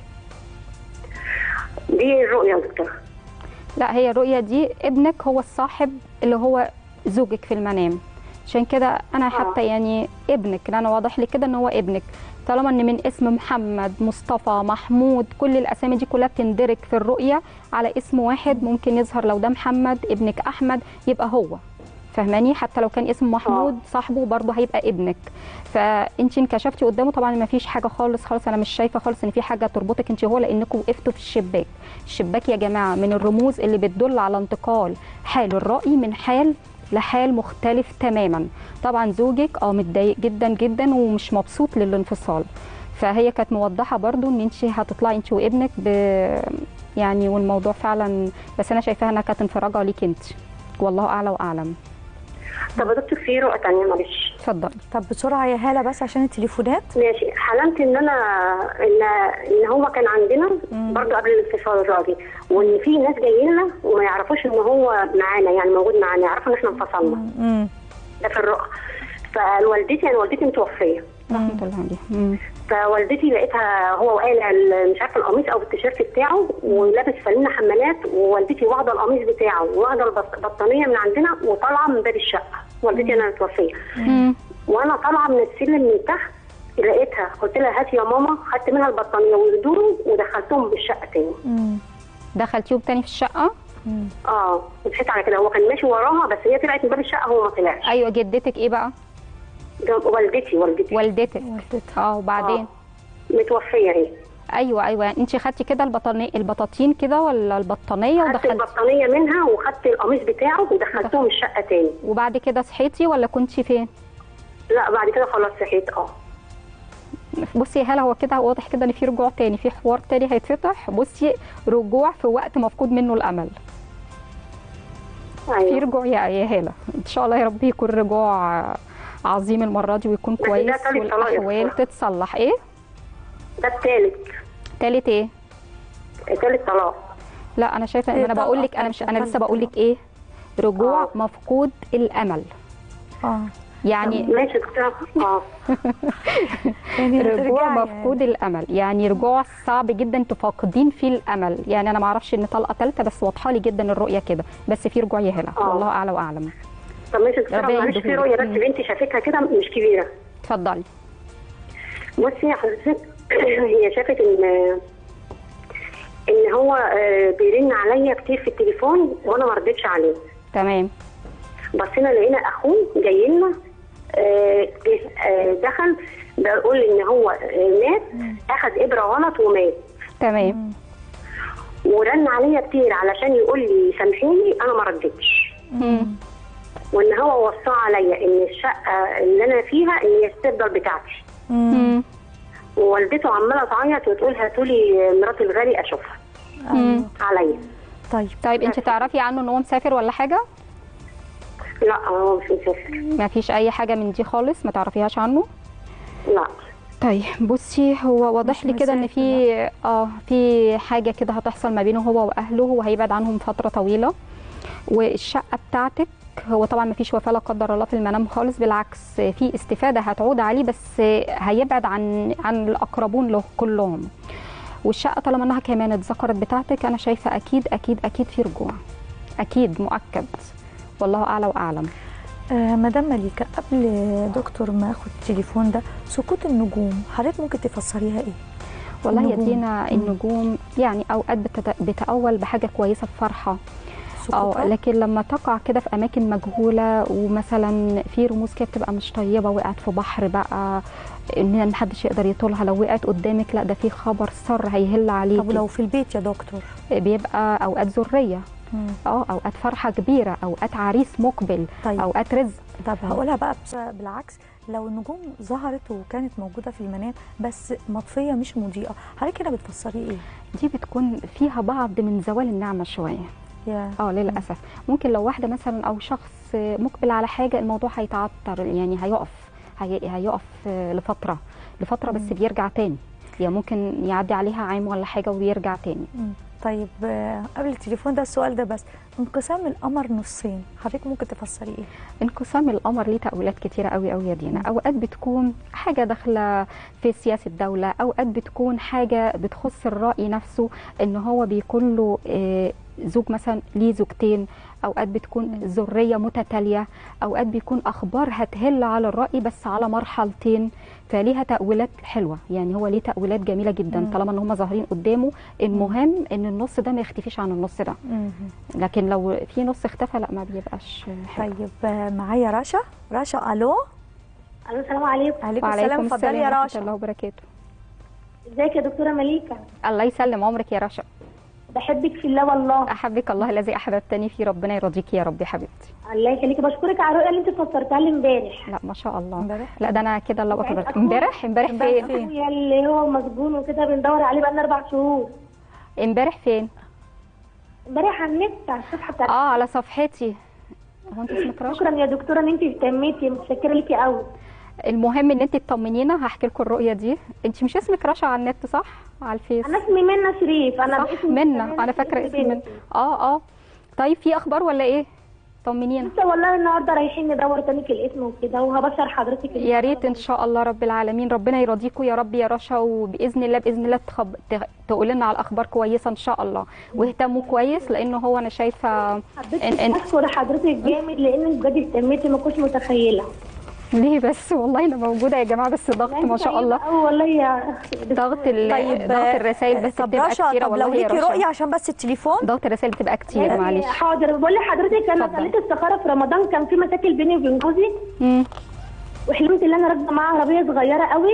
دي الرؤيه يا دكتور لا هي الرؤية دي ابنك هو الصاحب اللي هو زوجك في المنام عشان كده انا حتى يعني ابنك لأن انا واضح لي كده ان هو ابنك طالما ان من اسم محمد مصطفى محمود كل الاسامي دي كلها بتندرج في الرؤية على اسم واحد ممكن يظهر لو ده محمد ابنك احمد يبقى هو فهماني حتى لو كان اسم محمود صاحبه برضه هيبقى ابنك فانت انكشفتي قدامه طبعا ما فيش حاجه خالص خالص انا مش شايفه خالص ان في حاجه تربطك انت هو لانكم وقفتوا في الشباك الشباك يا جماعه من الرموز اللي بتدل على انتقال حال الرأي من حال لحال مختلف تماما طبعا زوجك اه متضايق جدا جدا ومش مبسوط للانفصال فهي كانت موضحه برضو ان انت هتطلعي انت وابنك ب يعني والموضوع فعلا بس انا شايفاها انها كانت انفراجه ليك انت والله اعلى واعلم طب يا دكتور في رؤيه ثانيه معلش اتفضلي طب بسرعه يا هاله بس عشان التليفونات ماشي حلمت ان انا ان ان هو كان عندنا برضه قبل الانفصال الراجل وان في ناس جايين لنا وما يعرفوش ان هو معانا يعني موجود معانا يعرفوا ان احنا انفصلنا امم ده في الرؤى فوالدتي يعني والدتي متوفيه رحمه الله عليه مم. فوالدتي لقيتها هو وقالع ال- مش عارفه القميص او التيشيرت بتاعه ولابس فانلة حمالات ووالدتي واخده القميص بتاعه واخده البط- البطانيه من عندنا وطالعه من باب الشقه والدتي انا متوفيه مم. وانا طالعه من السلم من تحت لقيتها قلت لها هاتي يا ماما خدت منها البطانيه وهدومه ودخلتهم بالشقه تاني امم دخلتيهم تاني في الشقه اه مشيت على كده هو كان ماشي وراها بس هي طلعت من باب الشقه هو ما طلعش ايوه جدتك ايه بقى ده والدتي والدتي والدتك والدتها. اه وبعدين متوفيه هي ايوه ايوه يعني انت خدتي كده البطانيه البطاطين كده ولا البطانيه خدت ودخلتي البطانيه منها وخدت القميص بتاعه ودخلتهم الشقه تاني وبعد كده صحيتي ولا كنتي فين لا بعد كده خلاص صحيت اه بصي يا هلا هو كده واضح كده ان في رجوع تاني في حوار تاني هيتفتح بصي رجوع في وقت مفقود منه الامل في ايوه رجوع يا يا هاله ان شاء الله يا رب يكون رجوع عظيم المره دي ويكون بس ده كويس تالت طلاق يا والاحوال دكتورة. تتصلح ايه ده التالت تالت ايه التالت طلاق لا انا شايفه ان إيه انا طلقة بقول لك انا مش انا تالت لسه بقول لك ايه رجوع آه. مفقود الامل اه يعني ماشي يا دكتوره اه يعني رجوع هترجعي مفقود الامل يعني رجوع صعب جدا تفقدين فيه الامل يعني انا ما اعرفش ان طلقه ثالثه بس واضحه لي جدا الرؤيه كده بس في رجوع يا هلا آه. والله اعلى واعلم طب ماشي يا دكتوره ربنا معلش في يهديهولك. رؤيه بس مم. بنتي شافتها كده مش كبيره اتفضلي بصي يا حضرتك هي شافت ان ان هو آه، بيرن عليا كتير في التليفون وانا ما ردتش عليه تمام بصينا لقينا اخوه جاي لنا آه، جه- آه، دخل بقول ان هو آه، مات اخذ ابره غلط ومات تمام ورن عليا كتير علشان يقول لي سامحيني انا ما ردتش مم. وان هو وصى عليا ان الشقه اللي انا فيها ان هي تفضل بتاعتي مم. ووالدته عماله تعيط وتقول هاتولي مرات الغالي اشوفها ايوه عليا طيب طيب انت تعرفي عنه ان هو مسافر ولا حاجه لا هو مش مسافر ما فيش اي حاجه من دي خالص ما تعرفيهاش عنه لا طيب بصي هو واضح مش لي كده ان مسافر، في اه في حاجه كده هتحصل ما بينه هو واهله هو هيبعد عنهم فتره طويله والشقه بتاعتك هو طبعا ما فيش وفاه لا قدر الله في المنام خالص بالعكس في استفاده هتعود عليه بس هيبعد عن عن الاقربون له كلهم والشقه طالما انها كمان اتذكرت بتاعتك انا شايفه اكيد اكيد اكيد في رجوع اكيد مؤكد والله اعلى واعلم آه مدام مليكه قبل دكتور ما اخد التليفون ده سقوط النجوم حضرتك ممكن تفسريها ايه؟ والله يا النجوم. دينا مم. النجوم يعني اوقات بتت- بتأول بحاجه كويسه بفرحه اه سقوطها؟ لكن لما تقع كده في اماكن مجهوله ومثلا في رموز كده بتبقى مش طيبه وقعت في بحر بقى ان محدش يقدر يطولها لو وقعت قدامك لا ده في خبر سر هيهل عليكي طب لو في البيت يا دكتور بيبقى اوقات ذريه مم. اه اوقات فرحه كبيره اوقات عريس مقبل طيب اوقات رزق طب هقولها بقى بس- بالعكس لو النجوم ظهرت وكانت موجوده في المنام بس مطفيه مش مضيئه حضرتك هنا بتفسري ايه؟ دي بتكون فيها بعض من زوال النعمه شويه يا اه للاسف ممكن لو واحده مثلا او شخص مقبل على حاجه الموضوع هيتعطر يعني هيقف هي... هيقف لفتره لفتره بس بيرجع تاني يعني ممكن يعدي عليها عام ولا حاجه ويرجع تاني مم. طيب آه، قبل التليفون ده السؤال ده بس انقسام القمر نصين حضرتك ممكن تفسري ايه انقسام القمر ليه تأويلات كتيرة قوي قوي يا دينا اوقات بتكون حاجة داخلة في سياسة دولة اوقات بتكون حاجة بتخص الرأي نفسه ان هو بيكون له آه، زوج مثلا ليه زوجتين اوقات بتكون ذرية متتالية اوقات بيكون اخبار هتهل على الرأي بس على مرحلتين فليها تأويلات حلوة يعني هو ليه تأويلات جميلة جدا طالما ان هم ظاهرين قدامه المهم ان النص ده ما يختفيش عن النص ده لكن لو في نص اختفى لا ما بيبقاش حلو طيب آه، معايا رشا رشا الو الو السلام عليكم عليكم السلام اتفضلي يا ورحمة رشا الله وبركاته ازيك يا دكتوره مليكه الله يسلم عمرك يا رشا بحبك في الله والله احبك الله الذي احببتني فيه ربنا يرضيكي يا رب يا حبيبتي الله يخليكي بشكرك على الرؤيه اللي انت فسرتها لي امبارح لا ما شاء الله امبارح؟ لا ده انا كده الله اكبر أخوه. امبارح امبارح فين اخويا اللي هو مسجون وكده بندور عليه بقالنا اربع شهور امبارح فين امبارح على النت على الصفحه بتاعتك اه على صفحتي هو انت اسمك رشا شكرا يا دكتوره ان انت اهتميتي متشكره ليكي قوي المهم ان انت تطمنينا هحكي لكم الرؤيه دي انت مش اسمك رشا على النت صح على الفيس انا اسمي منى شريف انا صح باسم منا انا فاكره اسمي من اه اه طيب في اخبار ولا ايه طمنينا لسه والله النهارده رايحين ندور تاني في الاسم وكده وهبشر حضرتك إن يا ريت ان شاء الله رب العالمين ربنا يرضيكم يا رب يا رشا وباذن الله باذن الله تخب... تقول لنا على الاخبار كويسه ان شاء الله واهتموا كويس لانه هو انا شايفه حبيت إن- إن- اشكر حضرتك جامد لانك بجد اهتميتي ما كنتش متخيله ليه بس والله انا موجوده يا جماعه بس ضغط ما شاء الله اه والله يا ضغط ال... طيب ضغط الرسائل بس طب بتبقى رشا كتيره طب والله لو يا ليكي رؤيه رشا عشان بس التليفون ضغط الرسائل بتبقى كتير يعني معلش حاضر بقول لحضرتك انا اتفضل. صليت استخاره في رمضان كان في مشاكل بيني وبين جوزي مم. وحلمت ان انا راكبه معاه عربيه صغيره قوي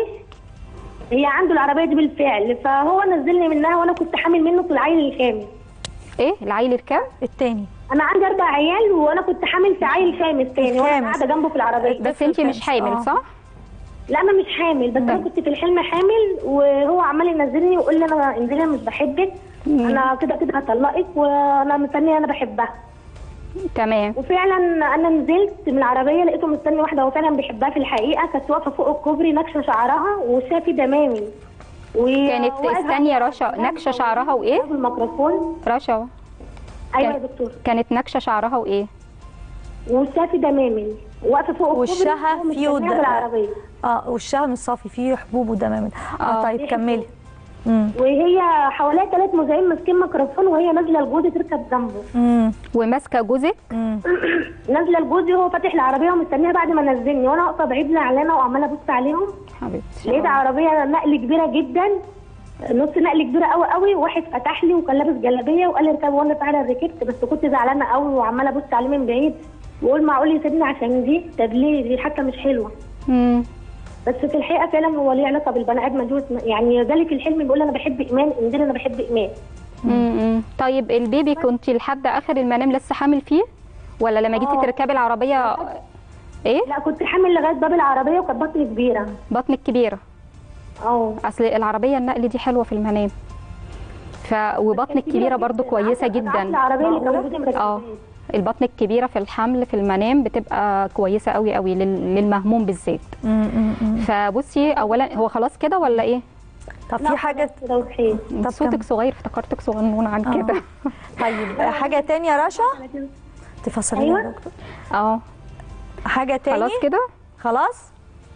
هي عنده العربيه دي بالفعل فهو نزلني منها وانا كنت حامل منه في العيل الخامس ايه العيل الكام التاني انا عندي اربع عيال وانا كنت حامل في عيل خامس تاني وانا الخامس. قاعده جنبه في العربيه بس انت مش حامل آه. صح لا انا مش حامل بس انا كنت في الحلم حامل وهو عمال ينزلني ويقول لي انا انزلي أنا مش بحبك انا كده كده هطلقك وانا مستنيه انا بحبها تمام وفعلا انا نزلت من العربيه لقيته مستني واحده هو فعلا بيحبها في الحقيقه كانت واقفه فوق الكوبري نكشه شعرها ووشها فيه دمامي و- كانت واقف استني يا رشا نكشه شعرها وايه بالميكروفون رشا ايوه يا كان- دكتور كانت نكشه شعرها وايه ووشها فيه دمامي واقفه فوق الكوبري وشها وهو فيه مستنيها د- بالعربيه اه وشها مش صافي فيه حبوب ودمامل اه آه. طيب فيه كملي حبوب. امم وهي حواليها ثلاث مذيعين ماسكين ميكروفون وهي نازله لجوزي تركب جنبه امم وماسكه جوزك امم نازله لجوزي وهو فاتح العربيه ومستنيها بعد ما نزلني وانا واقفه بعيد زعلانه وعماله ابص عليهم حبيبتي لقيت عربيه نقل كبيره جدا نص نقل كبيره قوي قوي واحد فتح لي وكان لابس جلابيه وقال لي اركب وانا فعلا ركبت بس كنت زعلانه قوي وعماله ابص عليه من بعيد واقول معقول يسيبني عشان دي طب ليه دي حتى مش حلوه مم. بس في الحقيقه فعلا هو ليه علاقه بالبني ادم دي واسم- يعني ذلك الحلم بيقول انا بحب ايمان انزلي انا بحب ايمان مم. طيب البيبي كنت لحد اخر المنام لسه حامل فيه ولا لما جيتي آه. تركبي العربيه ايه لا كنت حامل لغايه باب العربيه وكانت بطني كبيره بطنك كبيره اه اصل العربيه النقل دي حلوه في المنام ف وبطنك كبيره برضو كويسه جدا العربيه اللي كان جوزي اه مركبها البطن الكبيره في الحمل في المنام بتبقى كويسه قوي قوي لل- للمهموم بالذات امم فبصي اولا هو خلاص كده ولا ايه طب في حاجه كده وخير طب صوتك كم- صغير افتكرتك صغنون عن آه. كده طيب حاجه تانية يا رشا تفسري لي أيوة. يا دكتور اه حاجه تاني خلاص كده خلاص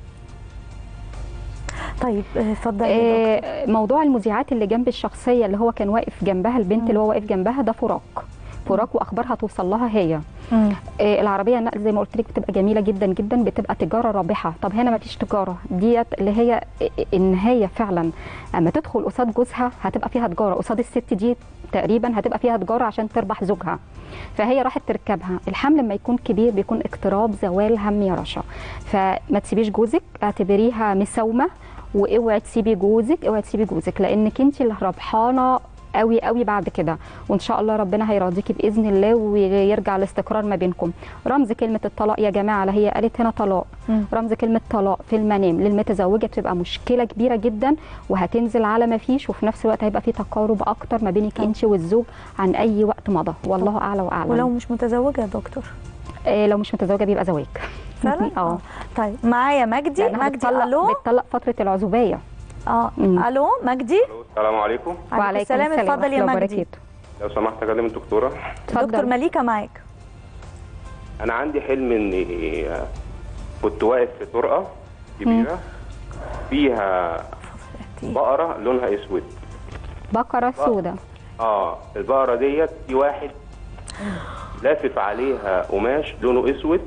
طيب آه، اتفضلي يا دكتور. آه، موضوع المذيعات اللي جنب الشخصيه اللي هو كان واقف جنبها البنت اللي هو واقف جنبها ده فراق فراق واخبارها توصل لها هي مم. آه، العربيه النقل زي ما قلت لك بتبقى جميله جدا جدا بتبقى تجاره رابحه طب هنا ما فيش تجاره ديت اللي هي ان هي فعلا اما تدخل قصاد جوزها هتبقى فيها تجاره قصاد الست دي تقريبا هتبقى فيها تجاره عشان تربح زوجها فهي راحت تركبها الحمل لما يكون كبير بيكون اقتراب زوال هم يا رشا فما تسيبيش جوزك اعتبريها مساومه واوعي تسيبي جوزك اوعي تسيبي جوزك لانك انت اللي ربحانه قوي قوي بعد كده وان شاء الله ربنا هيرضيكي باذن الله ويرجع الاستقرار ما بينكم رمز كلمه الطلاق يا جماعه لا هي قالت هنا طلاق مم. رمز كلمه طلاق في المنام للمتزوجه بتبقى مشكله كبيره جدا وهتنزل على ما فيش وفي نفس الوقت هيبقى في تقارب اكتر ما بينك انت والزوج عن اي وقت مضى والله اعلى واعلم ولو مش متزوجه يا دكتور آه لو مش متزوجه بيبقى زواج فعلا اه طيب معايا مجدي لأنها مجدي بتطلق الو بتطلق فتره العزوبيه اه مم. الو مجدي السلام عليكم عليكم السلام اتفضل يا ورحمة الله مجدي وبركاته. لو سمحت اكلم الدكتوره دكتور اتفضل مليكه معاك انا عندي حلم اني كنت واقف في طرقه كبيره فيها بقره لونها اسود بقره سوداء اه البقره ديت في واحد لافف عليها قماش لونه اسود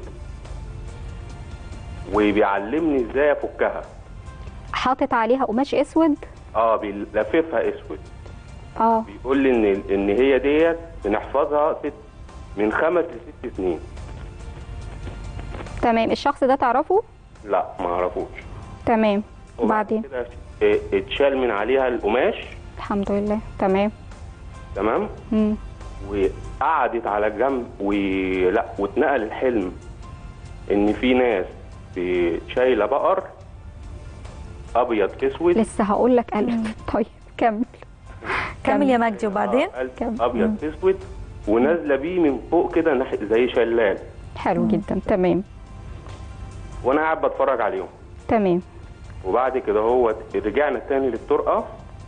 وبيعلمني ازاي افكها حاطط عليها قماش اسود اه بيلففها اسود اه بيقول لي ان ان هي ديت بنحفظها ست من خمس لست سنين تمام الشخص ده تعرفه لا ما اعرفوش تمام وبعد وبعدين كده اه، اتشال من عليها القماش الحمد لله تمام تمام مم. وقعدت على جنب ولا واتنقل الحلم ان في ناس ب- شايله بقر ابيض في اسود لسه هقول لك الف طيب كمل كمل يا مجدي وبعدين آه، قلب كم- ابيض في اسود ونازله بيه من فوق كده ناحية- زي شلال حلو جدا تمام وانا قاعد بتفرج عليهم تمام وبعد كده هو رجعنا تاني للطرقه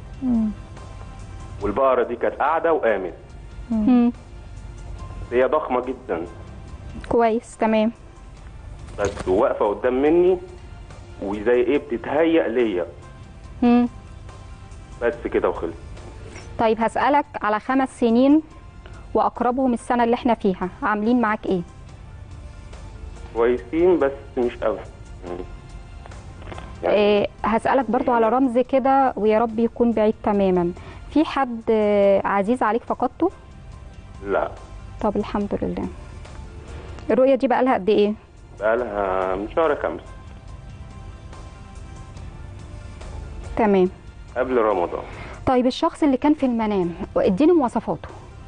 والبقره دي كانت قاعده وقامت مم. هي ضخمه جدا كويس تمام بس واقفه قدام مني وزي ايه بتتهيأ ليا مم. بس كده وخلص طيب هسألك على خمس سنين وأقربهم السنة اللي احنا فيها عاملين معاك ايه؟ كويسين بس مش قوي يعني يعني إيه هسألك برضو على رمز كده ويا رب يكون بعيد تماما في حد آه، عزيز عليك فقدته؟ لا طب الحمد لله الرؤية دي بقى لها قد ايه؟ بقالها من شهر خمسة تمام قبل رمضان طيب الشخص اللي كان في المنام اديني مواصفاته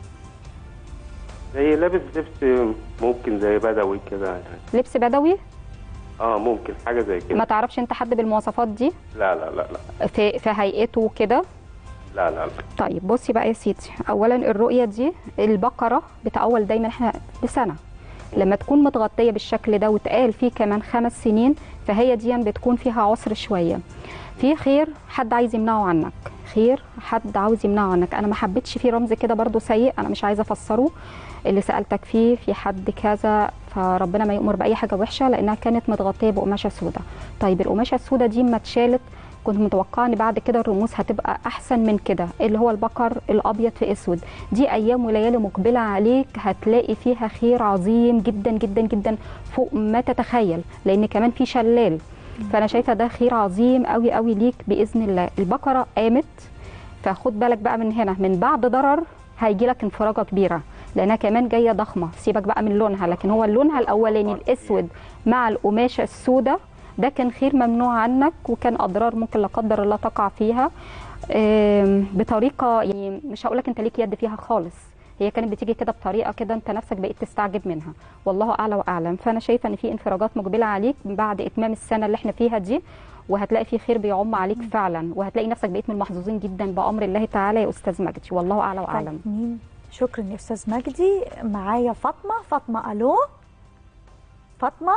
زي لابس لبس ممكن زي بدوي كده يعني لبس بدوي اه ممكن حاجه زي ما كده تعرفش انت حد بالمواصفات دي لا لا لا لا في في هيئته كده لا لا لا طيب بصي بقى يا سيدي اولا الرؤيه دي البقره بتأول دايما احنا لسنه لما تكون متغطيه بالشكل ده وتقال فيه كمان خمس سنين فهي دي بتكون فيها عسر شويه في خير حد عايز يمنعه عنك خير حد عاوز يمنعه عنك انا ما حبيتش فيه رمز كده برضو سيء انا مش عايزه افسره اللي سالتك فيه في حد كذا فربنا ما يأمر باي حاجه وحشه لانها كانت متغطيه بقماشه سوداء طيب القماشه السوداء دي اما اتشالت كنت متوقعه ان بعد كده الرموز هتبقى احسن من كده اللي هو البقر الابيض في اسود دي ايام وليالي مقبله عليك هتلاقي فيها خير عظيم جدا جدا جدا فوق ما تتخيل لان كمان في شلال فانا شايفه ده خير عظيم قوي قوي ليك باذن الله البقره قامت فخد بالك بقى من هنا من بعد ضرر هيجي لك انفراجه كبيره لانها كمان جايه ضخمه سيبك بقى من لونها لكن هو لونها الاولاني الاسود مع القماشه السوداء ده كان خير ممنوع عنك وكان اضرار ممكن لا قدر الله تقع فيها آم، بطريقه يعني مش هقول لك انت ليك يد فيها خالص هي كانت بتيجي كده بطريقه كده انت نفسك بقيت تستعجب منها والله اعلى واعلم فانا شايفه ان في انفراجات مقبله عليك بعد اتمام السنه اللي احنا فيها دي وهتلاقي في خير بيعم عليك فعلا وهتلاقي نفسك بقيت من المحظوظين جدا بامر الله تعالى يا استاذ مجدي والله اعلى واعلم طيب مين شكرا يا استاذ مجدي معايا فاطمه فاطمه الو فاطمه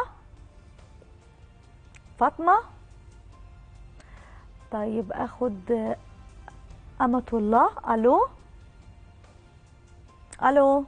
فاطمه طيب اخد أمة الله الو الو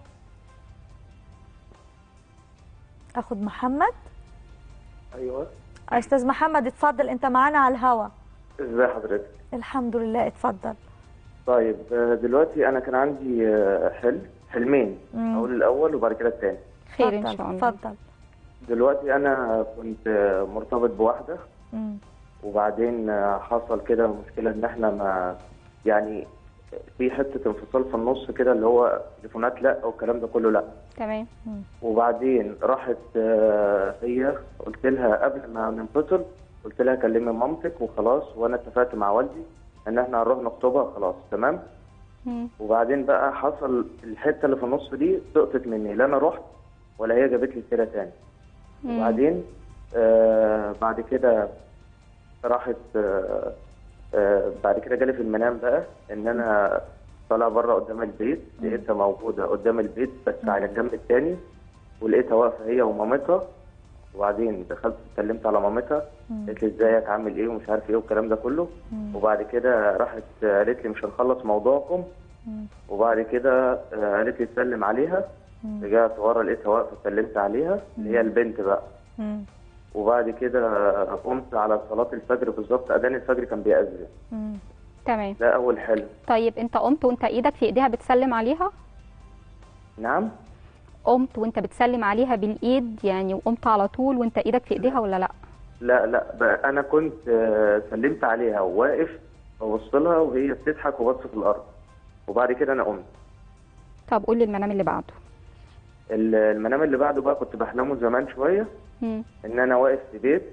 اخد محمد ايوه استاذ محمد اتفضل انت معانا على الهوا ازي حضرتك الحمد لله اتفضل طيب آه، دلوقتي انا كان عندي آه، حلم حلمين مم. اقول الاول وبعد كده الثاني خير ان اتفضل، شاء الله اتفضل دلوقتي انا كنت آه، مرتبط بواحده مم. وبعدين آه، حصل كده مشكله ان احنا ما يعني في حته انفصال في النص كده اللي هو تليفونات لا والكلام ده كله لا تمام وبعدين راحت آه، هي قلت لها قبل ما ننفصل قلت لها كلمي مامتك وخلاص وانا اتفقت مع والدي ان احنا هنروح نخطبها خلاص تمام مم. وبعدين بقى حصل الحته اللي في النص دي سقطت مني لا انا رحت ولا هي جابت لي سيره تاني مم. وبعدين آه بعد كده راحت آه آه بعد كده جالي في المنام بقى ان انا طالع بره قدام البيت لقيتها موجوده قدام البيت بس على الجنب التاني ولقيتها واقفه هي ومامتها وبعدين دخلت اتكلمت على مامتها قالت لي ازيك عامل ايه ومش عارف ايه والكلام ده كله وبعد كده راحت قالت لي مش هنخلص موضوعكم وبعد كده آه، قالت لي تسلم عليها رجعت ورا لقيتها واقفه سلمت عليها اللي هي البنت بقى مم. وبعد كده قمت على صلاه الفجر بالظبط اذان الفجر كان بيأذن مم. تمام ده اول حلم طيب انت قمت وانت ايدك في ايديها بتسلم عليها نعم قمت وانت بتسلم عليها بالايد يعني وقمت على طول وانت ايدك في ايديها ولا لا لا لا بقى انا كنت آه، سلمت عليها وواقف ببص لها وهي بتضحك وبص في الارض وبعد كده انا قمت طب قول لي المنام اللي بعده ال- المنام اللي بعده بقى كنت بحلمه زمان شويه مم. ان انا واقف في بيت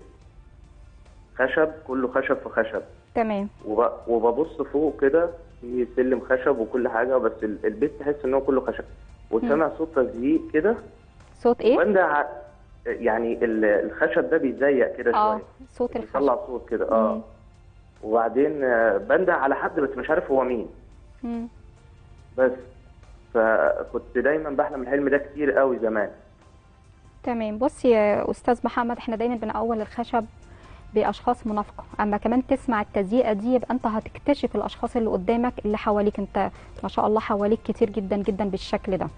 خشب كله خشب في خشب تمام وب- وببص فوق كده في سلم خشب وكل حاجه بس ال- البيت تحس ان هو كله خشب وسامع صوت تزييق كده صوت ايه وانا ع- يعني ال- الخشب ده بيزيق كده اه شويه صوت الخشب بيطلع صوت كده اه مم. وبعدين آه، بندع على حد بس مش عارف هو مين مم. بس فكنت دايما بحلم الحلم ده كتير قوي زمان تمام بص يا استاذ محمد احنا دايما بنأول الخشب باشخاص منافقه اما كمان تسمع التزييقه دي يبقى انت هتكتشف الاشخاص اللي قدامك اللي حواليك انت ما شاء الله حواليك كتير جدا جدا بالشكل ده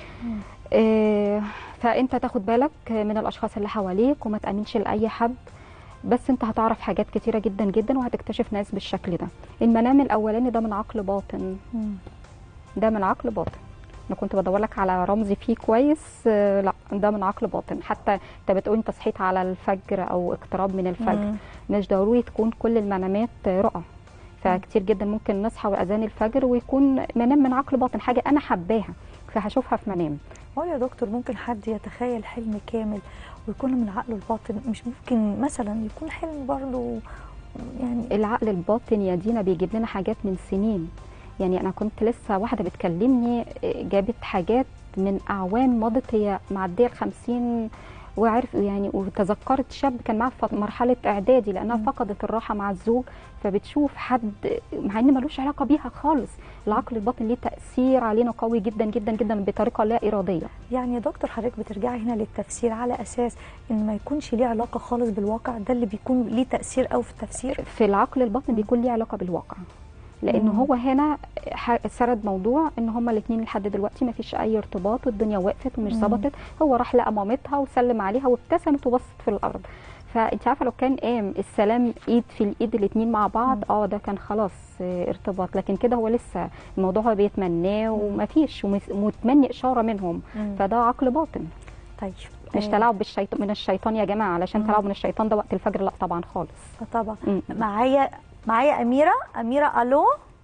اه فانت تاخد بالك من الاشخاص اللي حواليك وما تامنش لاي حد بس انت هتعرف حاجات كتيره جدا جدا وهتكتشف ناس بالشكل ده المنام الاولاني ده من عقل باطن مم. ده من عقل باطن انا كنت بدور لك على رمز فيه كويس آه، لا ده من عقل باطن حتى انت بتقول انت صحيت على الفجر او اقتراب من الفجر مم. مش ضروري تكون كل المنامات آه، رؤى فكتير جدا ممكن نصحى واذان الفجر ويكون منام من عقل باطن حاجه انا حباها فهشوفها في منام هو يا دكتور ممكن حد يتخيل حلم كامل ويكون من عقله الباطن مش ممكن مثلا يكون حلم برضه يعني العقل الباطن يا دينا بيجيب لنا حاجات من سنين يعني انا كنت لسه واحده بتكلمني آه، جابت حاجات من اعوام مضت هي معديه الخمسين وعرف يعني وتذكرت شاب كان معاه في مرحله اعدادي لانها فقدت الراحه مع الزوج فبتشوف حد مع ان ملوش علاقه بيها خالص العقل الباطن ليه تاثير علينا قوي جدا جدا جدا بطريقه لا اراديه يعني يا دكتور حضرتك بترجعي هنا للتفسير على اساس ان ما يكونش ليه علاقه خالص بالواقع ده اللي بيكون ليه تاثير قوي في التفسير في العقل الباطن بيكون ليه علاقه بالواقع لان مم. هو هنا ح- سرد موضوع ان هما الاثنين لحد دلوقتي ما فيش اي ارتباط والدنيا وقفت ومش مم. ظبطت هو راح لقى مامتها وسلم عليها وابتسمت وبصت في الارض فانت عارفه لو كان قام السلام ايد في الايد الاثنين مع بعض اه ده كان خلاص آه، ارتباط لكن كده هو لسه الموضوع هو بيتمناه وما فيش ومس- ومتمني اشاره منهم مم. فده عقل باطن طيب مش آه، تلاعب بالشيطان من الشيطان يا جماعه علشان مم. تلاعب من الشيطان ده وقت الفجر لا طبعا خالص آه، طبعا مم. معايا معايا اميره اميره الو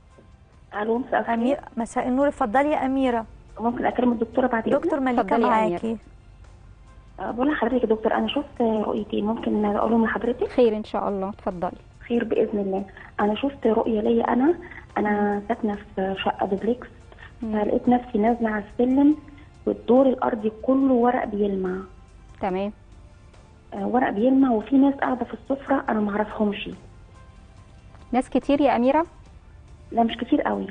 الو مساء الخير اميره مساء النور اتفضلي يا اميره ممكن اكلم الدكتوره بعد اذنك دكتور مليكه اتفضلي يا معاكي أه، بقول لحضرتك يا دكتور انا شفت رؤيتين ممكن اقولهم لحضرتك خير ان شاء الله اتفضلي خير باذن الله انا شفت رؤيه ليا انا انا ساكنه في شقه دوبلكس فلقيت نفسي نازله على السلم والدور الارضي كله ورق بيلمع تمام أه، ورق بيلمع وفي ناس قاعده في السفره انا ما اعرفهمش ناس كتير يا اميره لا مش كتير قوي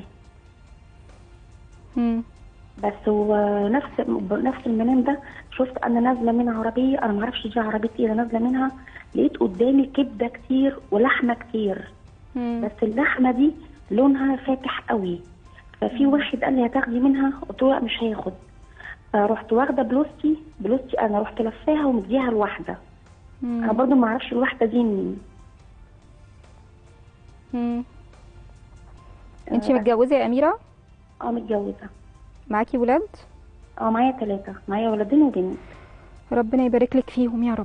مم. بس هو نفس نفس المنام ده شفت انا نازله من عربيه انا ما اعرفش دي عربيه ايه انا نازله منها لقيت قدامي كبده كتير ولحمه كتير مم. بس اللحمه دي لونها فاتح قوي ففي واحد قال لي هتاخدي منها قلت له لا مش هياخد فرحت واخده بلوستي بلوستي انا رحت لفاها ومديها لواحده مم. انا برضو ما اعرفش الواحده دي مين مم. انت متجوزه يا اميره اه متجوزه معاكي ولاد اه معايا ثلاثه معايا ولدين وبنت ربنا يبارك لك فيهم يا رب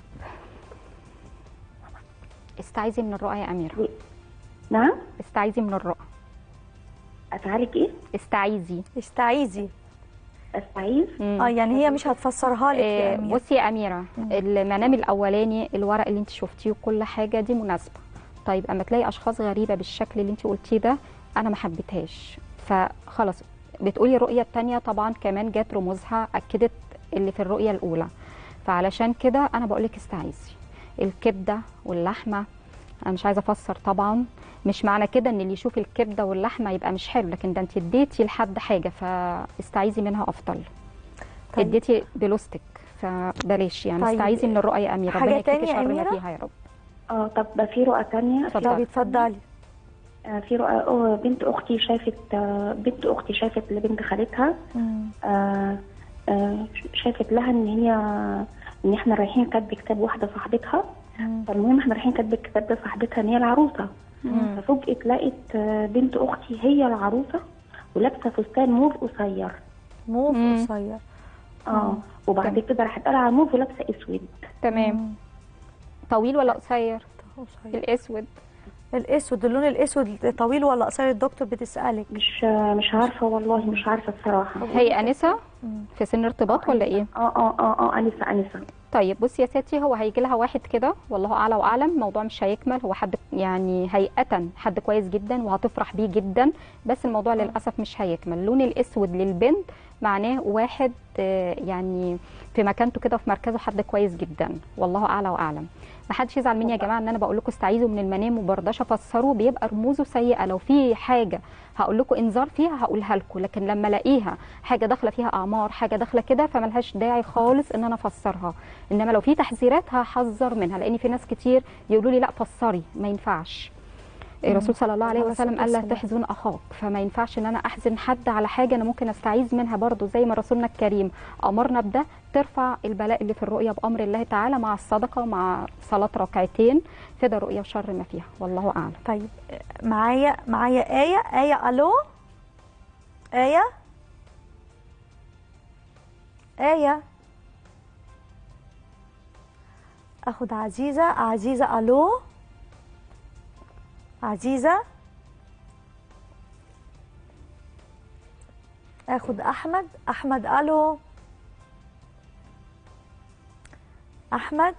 استعيذي من الرؤى يا اميره نعم استعيذي من الرؤى افعالك ايه استعيذي استعيذي استعيذ مم. اه يعني هي مش هتفسرها لك يا آه، اميره بصي يا اميره المنام الاولاني الورق اللي انت شفتيه وكل حاجه دي مناسبه طيب اما تلاقي اشخاص غريبه بالشكل اللي انت قلتيه ده انا ما حبيتهاش فخلاص بتقولي الرؤيه الثانيه طبعا كمان جات رموزها اكدت اللي في الرؤيه الاولى فعلشان كده انا بقول لك استعيذي الكبده واللحمه انا مش عايزه افسر طبعا مش معنى كده ان اللي يشوف الكبده واللحمه يبقى مش حلو لكن ده انت اديتي لحد حاجه فاستعيذي منها افضل طيب. اديتي بلوستك فبلاش يعني طيب. استعيذي من الرؤى يا اميره حاجة ربنا يكفيكي تانية يا شر ما أميرة؟ فيها يا رب اه طب في رؤى تانية اتفضلي. طب اتفضلي آه، في رؤى آه، بنت اختي شافت آه، بنت اختي شافت لبنت خالتها مم. آه، آه، شافت لها ان هي ان احنا رايحين كاتبه كتاب واحده صاحبتها مم. فالمهم احنا رايحين كاتبه الكتاب ده صاحبتها ان هي العروسه مم. ففجأة لقيت آه، بنت اختي هي العروسه ولابسه فستان موف قصير موف مم. قصير اه وبعد كده راحت قلع على الموف ولابسه اسود تمام مم. طويل ولا قصير قصير. الاسود الاسود اللون الاسود طويل ولا قصير الدكتور بتسالك مش آه، مش عارفه والله مش عارفه الصراحه هي انسه مم. في سن ارتباط ولا ايه اه اه اه اه انسه انسه طيب بصي يا ستي هو هيجي لها واحد كده والله اعلى واعلم الموضوع مش هيكمل هو حد يعني هيئه حد كويس جدا وهتفرح بيه جدا بس الموضوع للاسف مش هيكمل اللون الاسود للبنت معناه واحد آه، يعني في مكانته كده في مركزه حد كويس جدا والله اعلى واعلم ما حدش يزعل مني يا جماعه ان انا بقول لكم استعيذوا من المنام وبرضاش افسره بيبقى رموزه سيئه لو في حاجه هقول لكم انذار فيها هقولها لكم لكن لما الاقيها حاجه داخله فيها اعمار حاجه داخله كده فملهاش داعي خالص ان انا افسرها انما لو في تحذيرات هحذر منها لان في ناس كتير يقولوا لي لا فسري ما ينفعش الرسول صلى الله عليه عليه وسلم الصلاة قال لا والسلام. تحزن اخاك فما ينفعش ان انا احزن حد على حاجه انا ممكن استعيذ منها برضو زي ما رسولنا الكريم امرنا بده ترفع البلاء اللي في الرؤيه بامر الله تعالى مع الصدقه ومع صلاه ركعتين فدا الرؤيه وشر ما فيها والله اعلم طيب معايا معايا آية آية ألو آية آية أخد عزيزة عزيزة ألو عزيزة أخد أحمد أحمد ألو أحمد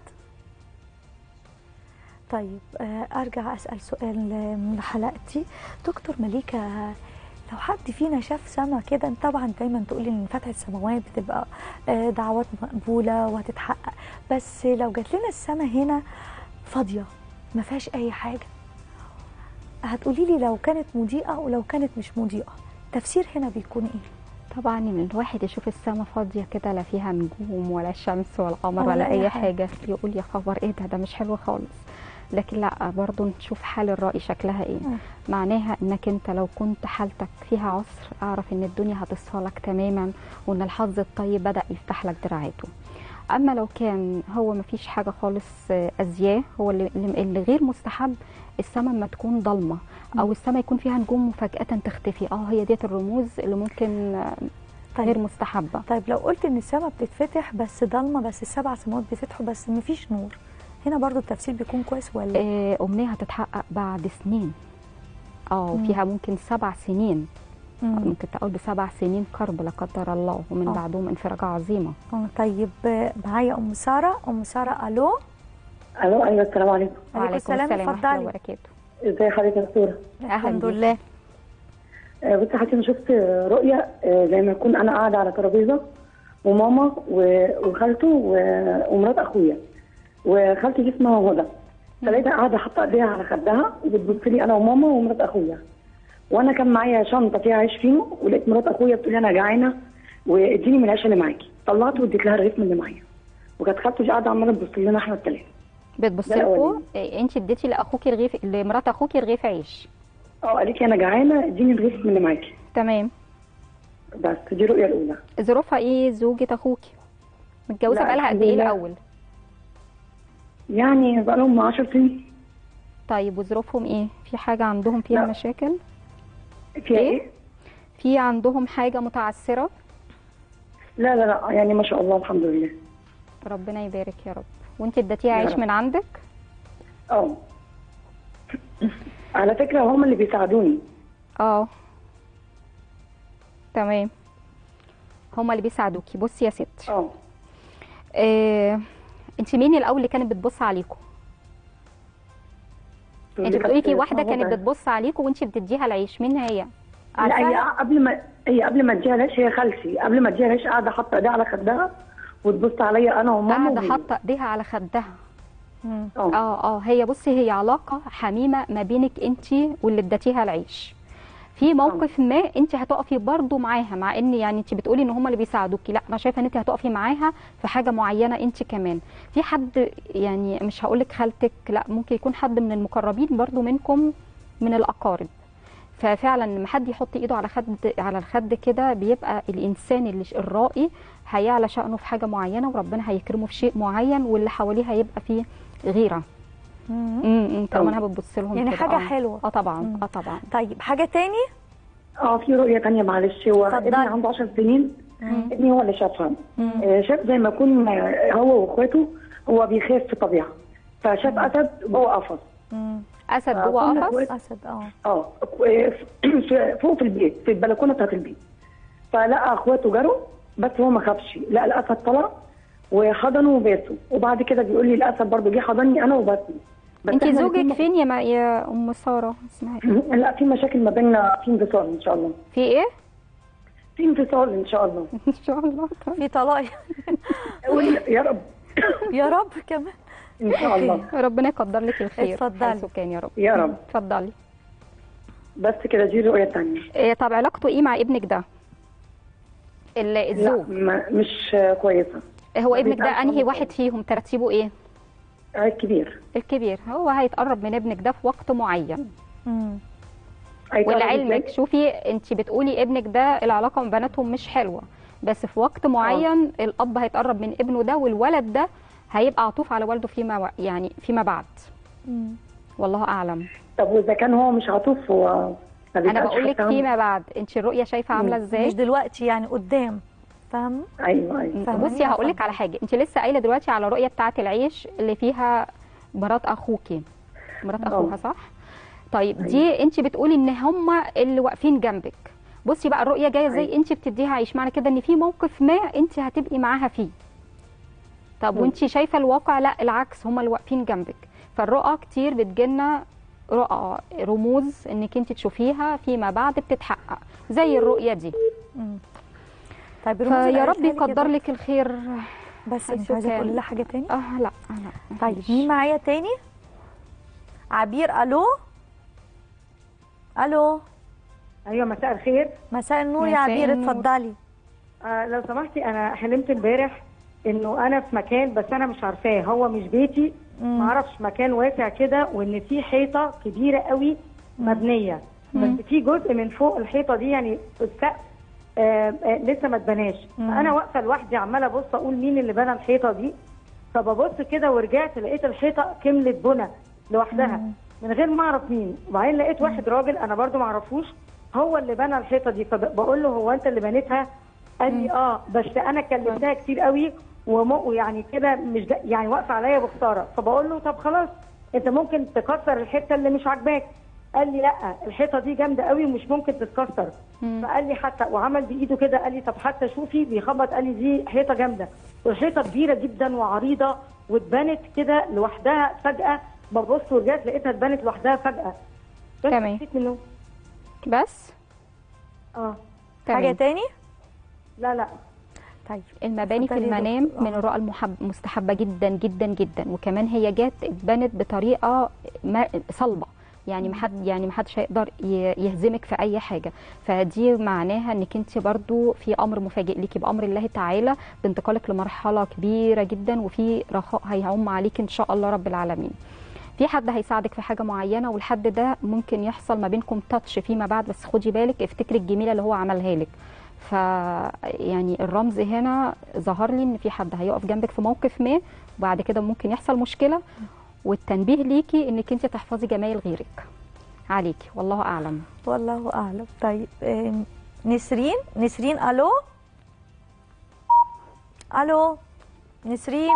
طيب آه، ارجع اسال سؤال آه، من حلقتي دكتور مليكه لو حد فينا شاف سما كده طبعا دايما تقولي ان فتحه السماوات بتبقى آه، دعوات مقبوله وهتتحقق بس لو جات لنا السما هنا فاضيه ما فيهاش اي حاجه هتقولي لي لو كانت مضيئه ولو كانت مش مضيئه تفسير هنا بيكون ايه طبعا ان الواحد يشوف السماء فاضيه كده لا فيها نجوم ولا شمس ولا قمر ولا ولا أي اي حاجة. حاجه يقول يا خبر ايه ده ده مش حلو خالص لكن لا برضو نشوف حال الرأي شكلها ايه مم. معناها انك انت لو كنت حالتك فيها عسر اعرف ان الدنيا هتصفى لك تماما وان الحظ الطيب بدأ يفتح لك دراعاته اما لو كان هو مفيش حاجه خالص آه، ازياه هو اللي, اللي غير مستحب السماء ما تكون ضلمه او السماء يكون فيها نجوم وفجاه تختفي اه هي ديت الرموز اللي ممكن آه، غير طيب مستحبه طيب لو قلت ان السما بتتفتح بس ضلمه بس السبع سماوات بيفتحوا بس مفيش نور هنا برضو التفسير بيكون كويس ولا آه، أمنية هتتحقق بعد سنين اه مم. وفيها ممكن سبع سنين مم. ممكن تقول بسبع سنين كرب لا قدر الله ومن آه. بعدهم انفراجة عظيمة آه، طيب آه، معايا ام ساره ام ساره الو الو ايوه السلام عليكم عليكم السلام ورحمة الله اتفضلي وبركاته ازي حضرتك يا دكتوره الحمد بيك. لله آه، بصي حضرتك انا شفت رؤيه آه، زي ما يكون انا قاعده على ترابيزه وماما و- وخالته و- ومرات اخويا وخالتي دي اسمها هدى فلقيتها قاعده حاطه ايديها على خدها وبتبص لي انا وماما ومرات اخويا وانا كان معايا شنطه فيها عيش فينو ولقيت مرات اخويا بتقول لي انا جعانه واديني من العيش اللي معاكي طلعت واديت لها الرغيف من اللي معايا وكانت خالته دي قاعده عماله تبص لنا احنا الثلاثه بتبص ده لكم الأولاني. انت اديتي لاخوكي رغيف لمرات اخوكي رغيف عيش اه قالت لي انا جعانه اديني الرغيف من اللي معاكي تمام بس دي الرؤيه الاولى ظروفها ايه زوجة اخوكي متجوزة لا، بقالها قد الحمد ايه لله. الاول يعني بقى لهم 10 سنين طيب وظروفهم ايه في حاجة عندهم فيها لا. مشاكل فيها إيه؟ ايه؟ في عندهم حاجة متعثرة لا لا لا يعني ما شاء الله الحمد لله ربنا يبارك يا رب وانت اديتيها يا عيش رب. من عندك اه على فكره هم اللي بيساعدوني اه تمام هما اللي بيساعدوكي بصي يا ستي اه آه، انت مين الاول اللي كانت بتبص عليكم انت بتقولي في واحده كانت بتبص عليكم وانت بتديها العيش مين هي لا هي عارفاها قبل ما هي قبل ما اديها العيش هي خالتي قبل ما اديها العيش قاعده حاطه ايديها على خدها وتبص عليا انا وماما قاعده وهي. حاطه ايديها على خدها مم. اه اه اه هي بصي هي علاقه حميمه ما بينك انت واللي اديتيها العيش في موقف ما انت هتقفي برضو معاها مع ان يعني انت بتقولي ان هم اللي بيساعدوكي لا انا شايفه ان انت هتقفي معاها في حاجه معينه انت كمان في حد يعني مش هقول لك خالتك لا ممكن يكون حد من المقربين برضو منكم من الاقارب ففعلا لما حد يحط ايده على خد على الخد كده بيبقى الانسان اللي الرائي هيعلى شأنه في حاجه معينه وربنا هيكرمه في شيء معين واللي حواليه هيبقى فيه غيره مم. امم طالما انا بتبص لهم يعني كده. حاجة آه. حلوة. اه طبعا مم. اه طبعا طيب حاجه تاني اه في رؤيه تانية معلش هو اتفضلي. ابني عنده 10 سنين ابني هو اللي شافها آه، شاف زي ما يكون آه، هو واخواته هو بيخاف في الطبيعه فشاف اسد جوه قفص مم. اسد آه، جوه كنا قفص كويس. اسد اه اه في- فوق في البيت في البلكونه بتاعت البيت فلقى اخواته جروا بس هو ما خافش لقى الاسد طلع وحضنه وباسه وبعد كده بيقول لي الاسد برضه جه حضني انا وباسني بس انت إحنا زوجك الاتنين فين يا ما يا ام ساره اسمها ايه ما- لا في مشاكل ما بيننا في انفصال ان شاء الله في ايه في انفصال ان شاء الله ان شاء الله طيب. في طلاق قول يا رب يا رب كمان ان شاء الله ربنا يقدر لك الخير اتفضلي. حيث كان يا رب يا رب اتفضلي بس كده دي رؤيه تانية إيه طب علاقته ايه مع ابنك ده ال- لا الزوج ما مش كويسه هو ابنك ده بيتقال انهي خالص. واحد فيهم ترتيبه ايه عيب كبير الكبير هو هيتقرب من ابنك ده في وقت معين مم. هيتقرب ولعلمك إزاي؟ شوفي انت بتقولي ابنك ده العلاقه من بناتهم مش حلوه بس في وقت معين الاب هيتقرب من ابنه ده والولد ده هيبقى عطوف على والده فيما و- يعني فيما بعد مم. والله اعلم طب واذا كان هو مش عاطف هو ما انا بيسألش بقول لك حتى هم- فيما بعد انت الرؤيه شايفه عامله ازاي مش دلوقتي يعني قدام فاهمه ايوه ايوه فاهماني؟ بصي هقول لك على حاجه انت لسه قايله دلوقتي على رؤيه بتاعه العيش اللي فيها مرات اخوكي مرات اه. اخوها صح طيب دي انت بتقولي ان هم اللي واقفين جنبك بصي بقى الرؤيه جايه ازاي انت بتديها عيش معنى كده ان في موقف ما انت هتبقي معاها فيه طب مم. وانت شايفه الواقع لا العكس هم اللي واقفين جنبك فالرؤى كتير بتجيلنا رؤى رموز انك انت تشوفيها فيما بعد بتتحقق زي الرؤيه دي مم. طيب الرموز اللي فيا رب قالتها لي يقدر كده، لك الخير بس حيث انت عايزه كان. تقولي لها حاجه تاني اه لا لا طيب مفيش. مين معايا تاني عبير الو الو ايوه مساء الخير مساء النور يا مساء عبير النور. اتفضلي آه لو سمحتي انا حلمت امبارح انه انا في مكان بس انا مش عارفاه هو مش بيتي مم. ما اعرفش مكان واسع كده وان في حيطه كبيره قوي مبنيه بس في جزء من فوق الحيطه دي يعني السقف آه آه لسه ما اتبناش فانا واقفه لوحدي عماله ابص اقول مين اللي بنى الحيطه دي فببص كده ورجعت لقيت الحيطه كملت بنى لوحدها من غير ما اعرف مين وبعدين لقيت واحد راجل انا برضو ما اعرفوش هو اللي بنى الحيطه دي فبقول له هو انت اللي بنيتها قال لي اه بس انا كلمتها كتير قوي وم- ويعني كده مش دا يعني واقفه عليا بخساره فبقول له طب خلاص انت ممكن تكسر الحته اللي مش عاجباك قال لي لا الحيطه دي جامده قوي ومش ممكن تتكسر فقال لي حتى وعمل بايده كده قال لي طب حتى شوفي بيخبط قال لي دي حيطه جامده والحيطه كبيره جدا وعريضه واتبنت كده لوحدها فجاه ببص ورجعت لقيتها اتبنت لوحدها فجاه بس تمام. نسيت منه بس اه حاجه تمام تاني لا لا طيب المباني في اتفضلي يا المنام دكتور. من الرؤى المحب مستحبه جدا جدا جدا وكمان هي جت اتبنت بطريقه ما- صلبه يعني محد يعني محدش هيقدر ي- يهزمك في اي حاجه فدي معناها انك انت برضو في امر مفاجئ ليكي بامر الله تعالى بانتقالك لمرحله كبيره جدا وفي رخاء هيعم عليك ان شاء الله رب العالمين في حد هيساعدك في حاجه معينه والحد ده ممكن يحصل ما بينكم تاتش فيما بعد بس خدي بالك افتكري الجميله اللي هو عملها لك ف يعني الرمز هنا ظهر لي ان في حد هيقف جنبك في موقف ما وبعد كده ممكن يحصل مشكله والتنبيه ليكي انك انت تحفظي جمايل غيرك عليكي والله اعلم والله اعلم طيب آم، نسرين نسرين الو الو نسرين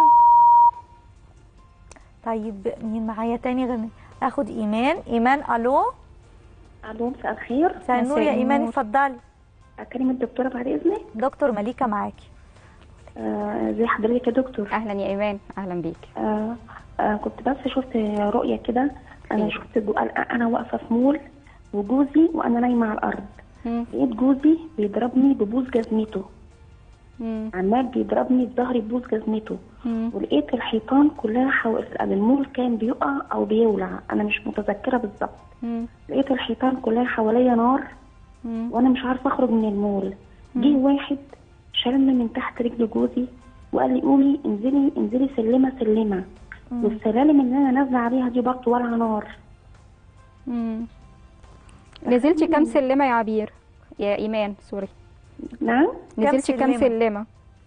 طيب مين معايا تاني غير اخد ايمان ايمان الو الو مساء الخير مساء النور يا مساء ايمان النور. اتفضلي اكلم الدكتوره بعد اذنك دكتور مليكه معاكي آه، ازي حضرتك يا دكتور اهلا يا ايمان اهلا بيكي آه آه كنت بس شفت رؤيه كده انا خير. شفت جو... أنا- انا واقفه في مول وجوزي وانا نايمه على الارض مم. لقيت جوزي بيضربني ببوز جزمته مم. عمال بيضربني بظهري ببوز جزمته مم. ولقيت الحيطان كلها حوالي المول كان بيقع او بيولع انا مش متذكره بالظبط مم. لقيت الحيطان كلها حواليا نار مم. وانا مش عارفه اخرج من المول جه واحد شالني من تحت رجل جوزي وقال لي قومي انزلي انزلي سلمه سلمه والسلالم اللي انا نازله عليها دي برضه ولع نار مم. نزلتي كام سلمه يا عبير يا ايمان سوري نعم نزلتي كام سلمة؟ سلمه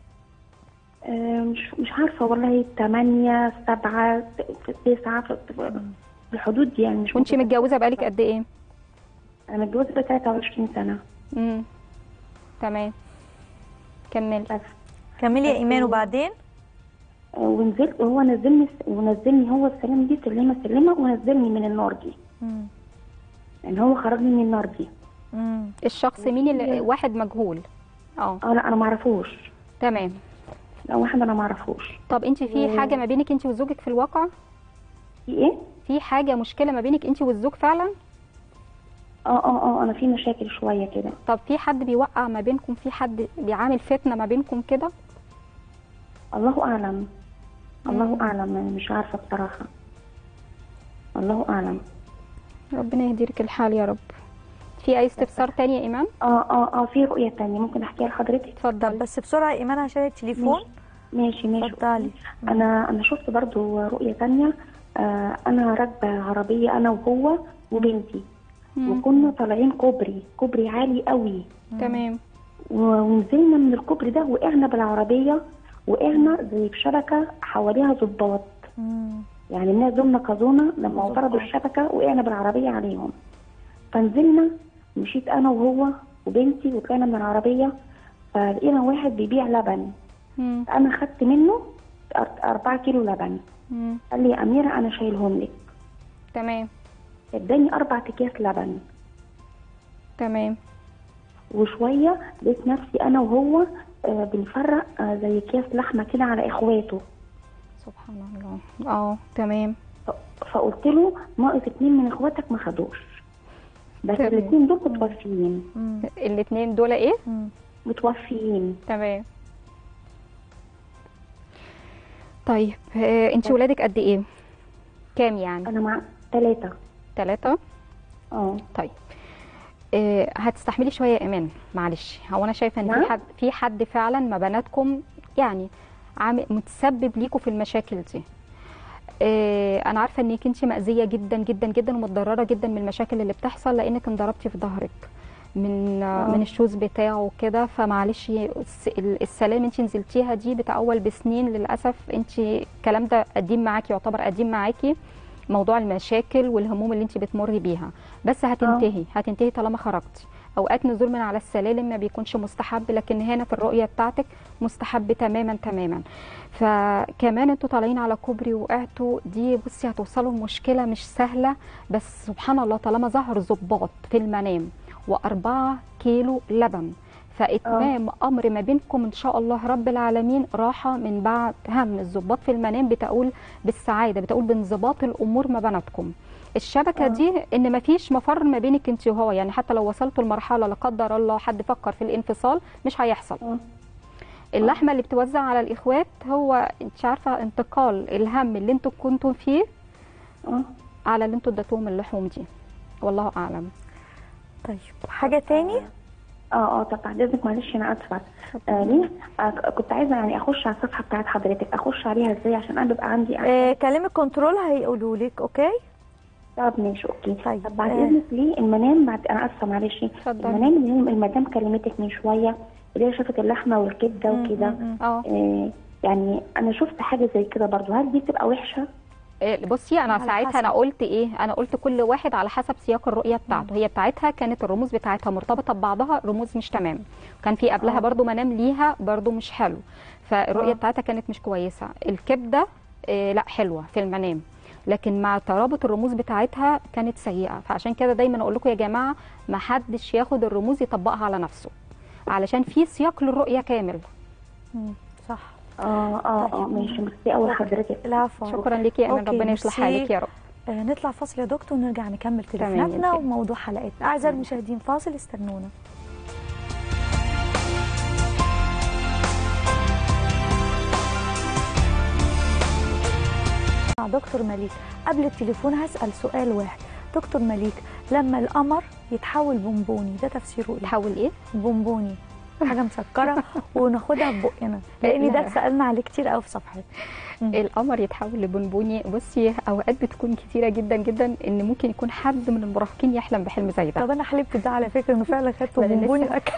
آه مش مش عارفه والله 8 7 9 في في الحدود دي يعني مش وانت متجوزه بقالك قد ايه انا متجوزه بقى 23 سنه امم تمام كملي بس كملي يا بس ايمان هو- وبعدين آه، ونزلت وهو نزلني ونزلني هو السلام دي سلمه سلمه ونزلني من النار دي مم. يعني هو خرجني من النار دي مم. الشخص مين اللي واحد مجهول اه اه لا انا ما اعرفوش تمام لا واحد انا ما اعرفوش طب انت في حاجه ما بينك انت وزوجك في الواقع في ايه في حاجه مشكله ما بينك انت والزوج فعلا اه اه اه انا في مشاكل شويه كده طب في حد بيوقع ما بينكم في حد بيعامل فتنه ما بينكم كده الله اعلم الله اعلم انا مش عارفه بصراحه الله اعلم ربنا يهديلك الحال يا رب في اي استفسار تاني يا ايمان اه اه اه في رؤيه تانية ممكن احكيها لحضرتك اتفضل بس بسرعه يا ايمان عشان التليفون ماشي ماشي اتفضلي انا انا شفت برضو رؤيه تانية آه انا راكبه عربيه انا وهو وبنتي وكنا طالعين كوبري كوبري عالي قوي تمام و- ونزلنا من الكوبري ده وقعنا بالعربيه وقعنا زي في شبكه حواليها ظباط مم. يعني الناس دول نقذونا لما وضربوا الشبكه وقعنا بالعربيه عليهم فنزلنا مشيت انا وهو وبنتي وطلعنا من العربيه فلقينا واحد بيبيع لبن مم. انا خدت منه أر- أربعة كيلو لبن مم. قال لي يا اميره انا شايلهم لك تمام اداني اربع اكياس لبن تمام وشويه لقيت نفسي انا وهو آه بنفرق آه زي اكياس لحمه كده على اخواته سبحان الله اه تمام ف- فقلت له ناقص اتنين من اخواتك ما خدوش بس تمام. الاتنين دول متوفيين الاثنين دول ايه متوفيين تمام طيب آه، انت ولادك قد ايه كام يعني انا مع ثلاثه ثلاثة اه طيب آه، هتستحملي شويه يا ايمان معلش هو انا شايفه ان نعم؟ في حد في حد فعلا ما بناتكم يعني عامل متسبب ليكوا في المشاكل دي آه، انا عارفه انك انت مأذيه جدا جدا جدا ومتضرره جدا من المشاكل اللي بتحصل لانك انضربتي في ظهرك من آه. من الشوز بتاعه وكده فمعلش الس- ال- السلام انت نزلتيها دي بتأول بسنين للاسف انت الكلام ده قديم معاكي يعتبر قديم معاكي موضوع المشاكل والهموم اللي انت بتمري بيها بس هتنتهي هتنتهي طالما خرجتي اوقات نزول من على السلالم ما بيكونش مستحب لكن هنا في الرؤيه بتاعتك مستحب تماما تماما فكمان انتوا طالعين على كوبري وقعتوا دي بصي هتوصلوا لمشكله مش سهله بس سبحان الله طالما ظهر ظباط في المنام وأربعة كيلو لبن فإتمام أمر ما بينكم إن شاء الله رب العالمين راحة من بعد هم الظباط في المنام بتقول بالسعادة بتقول بانضباط الأمور ما بيناتكم الشبكة دي إن مفيش مفر ما بينك أنت وهو يعني حتى لو وصلتوا لمرحلة لا قدر الله حد فكر في الانفصال مش هيحصل اللحمة اللي بتوزع على الإخوات هو أنت عارفة انتقال الهم اللي أنتوا كنتوا فيه اه على اللي أنتوا اديتوهم اللحوم دي والله أعلم طيب حاجه تاني اه اه طب بعد اذنك معلش انا اسفه آه ليه آه كنت عايزه يعني اخش على الصفحه بتاعت حضرتك اخش عليها ازاي عشان انا بيبقى عندي آه كلام الكنترول هيقولوا لك اوكي طب ماشي اوكي طيب، طب بعد آه. اذنك ليه المنام بعد انا اسفه معلش اتفضلي. المنام اللي هي المدام كلمتك من شويه اللي هي شافت اللحمه والكبده وكده اه آه يعني انا شفت حاجه زي كده برضو هل دي بتبقى وحشه إيه، بصي انا على ساعتها حسب. انا قلت ايه انا قلت كل واحد على حسب سياق الرؤيه بتاعته هي بتاعتها كانت الرموز بتاعتها مرتبطه ببعضها رموز مش تمام كان في قبلها برضو منام ليها برضو مش حلو فالرؤيه بتاعتها كانت مش كويسه الكبده إيه لا حلوه في المنام لكن مع ترابط الرموز بتاعتها كانت سيئه فعشان كده دايما اقول لكم يا جماعه ما حدش ياخد الرموز يطبقها على نفسه علشان في سياق للرؤيه كامل مم، صح اه اه اه ماشي ميرسي قوي حضرتك العفو شكرا ليكي يا امان أوكي، ربنا يصلح ميرسي. حالك يا رب آه نطلع فاصل يا دكتور ونرجع نكمل تمام يا تليفوناتنا ياسمين. وموضوع حلقتنا اعزائي المشاهدين فاصل استنونا مع دكتور مليك قبل التليفون هسأل سؤال واحد دكتور مليك لما القمر يتحول بونبوني ده تفسيره ايه تحول ايه بونبوني حاجه مسكره وناخدها ببقنا لان ده اتسالنا عليه كتير قوي في صفحتي القمر يتحول لبونبوني بصي اوقات بتكون كتيره جدا جدا ان ممكن يكون حد من المراهقين يحلم بحلم زي ده طب انا حلمت ده على فكره انه فعلا خدته ما أنا بونبوني لسه- واكل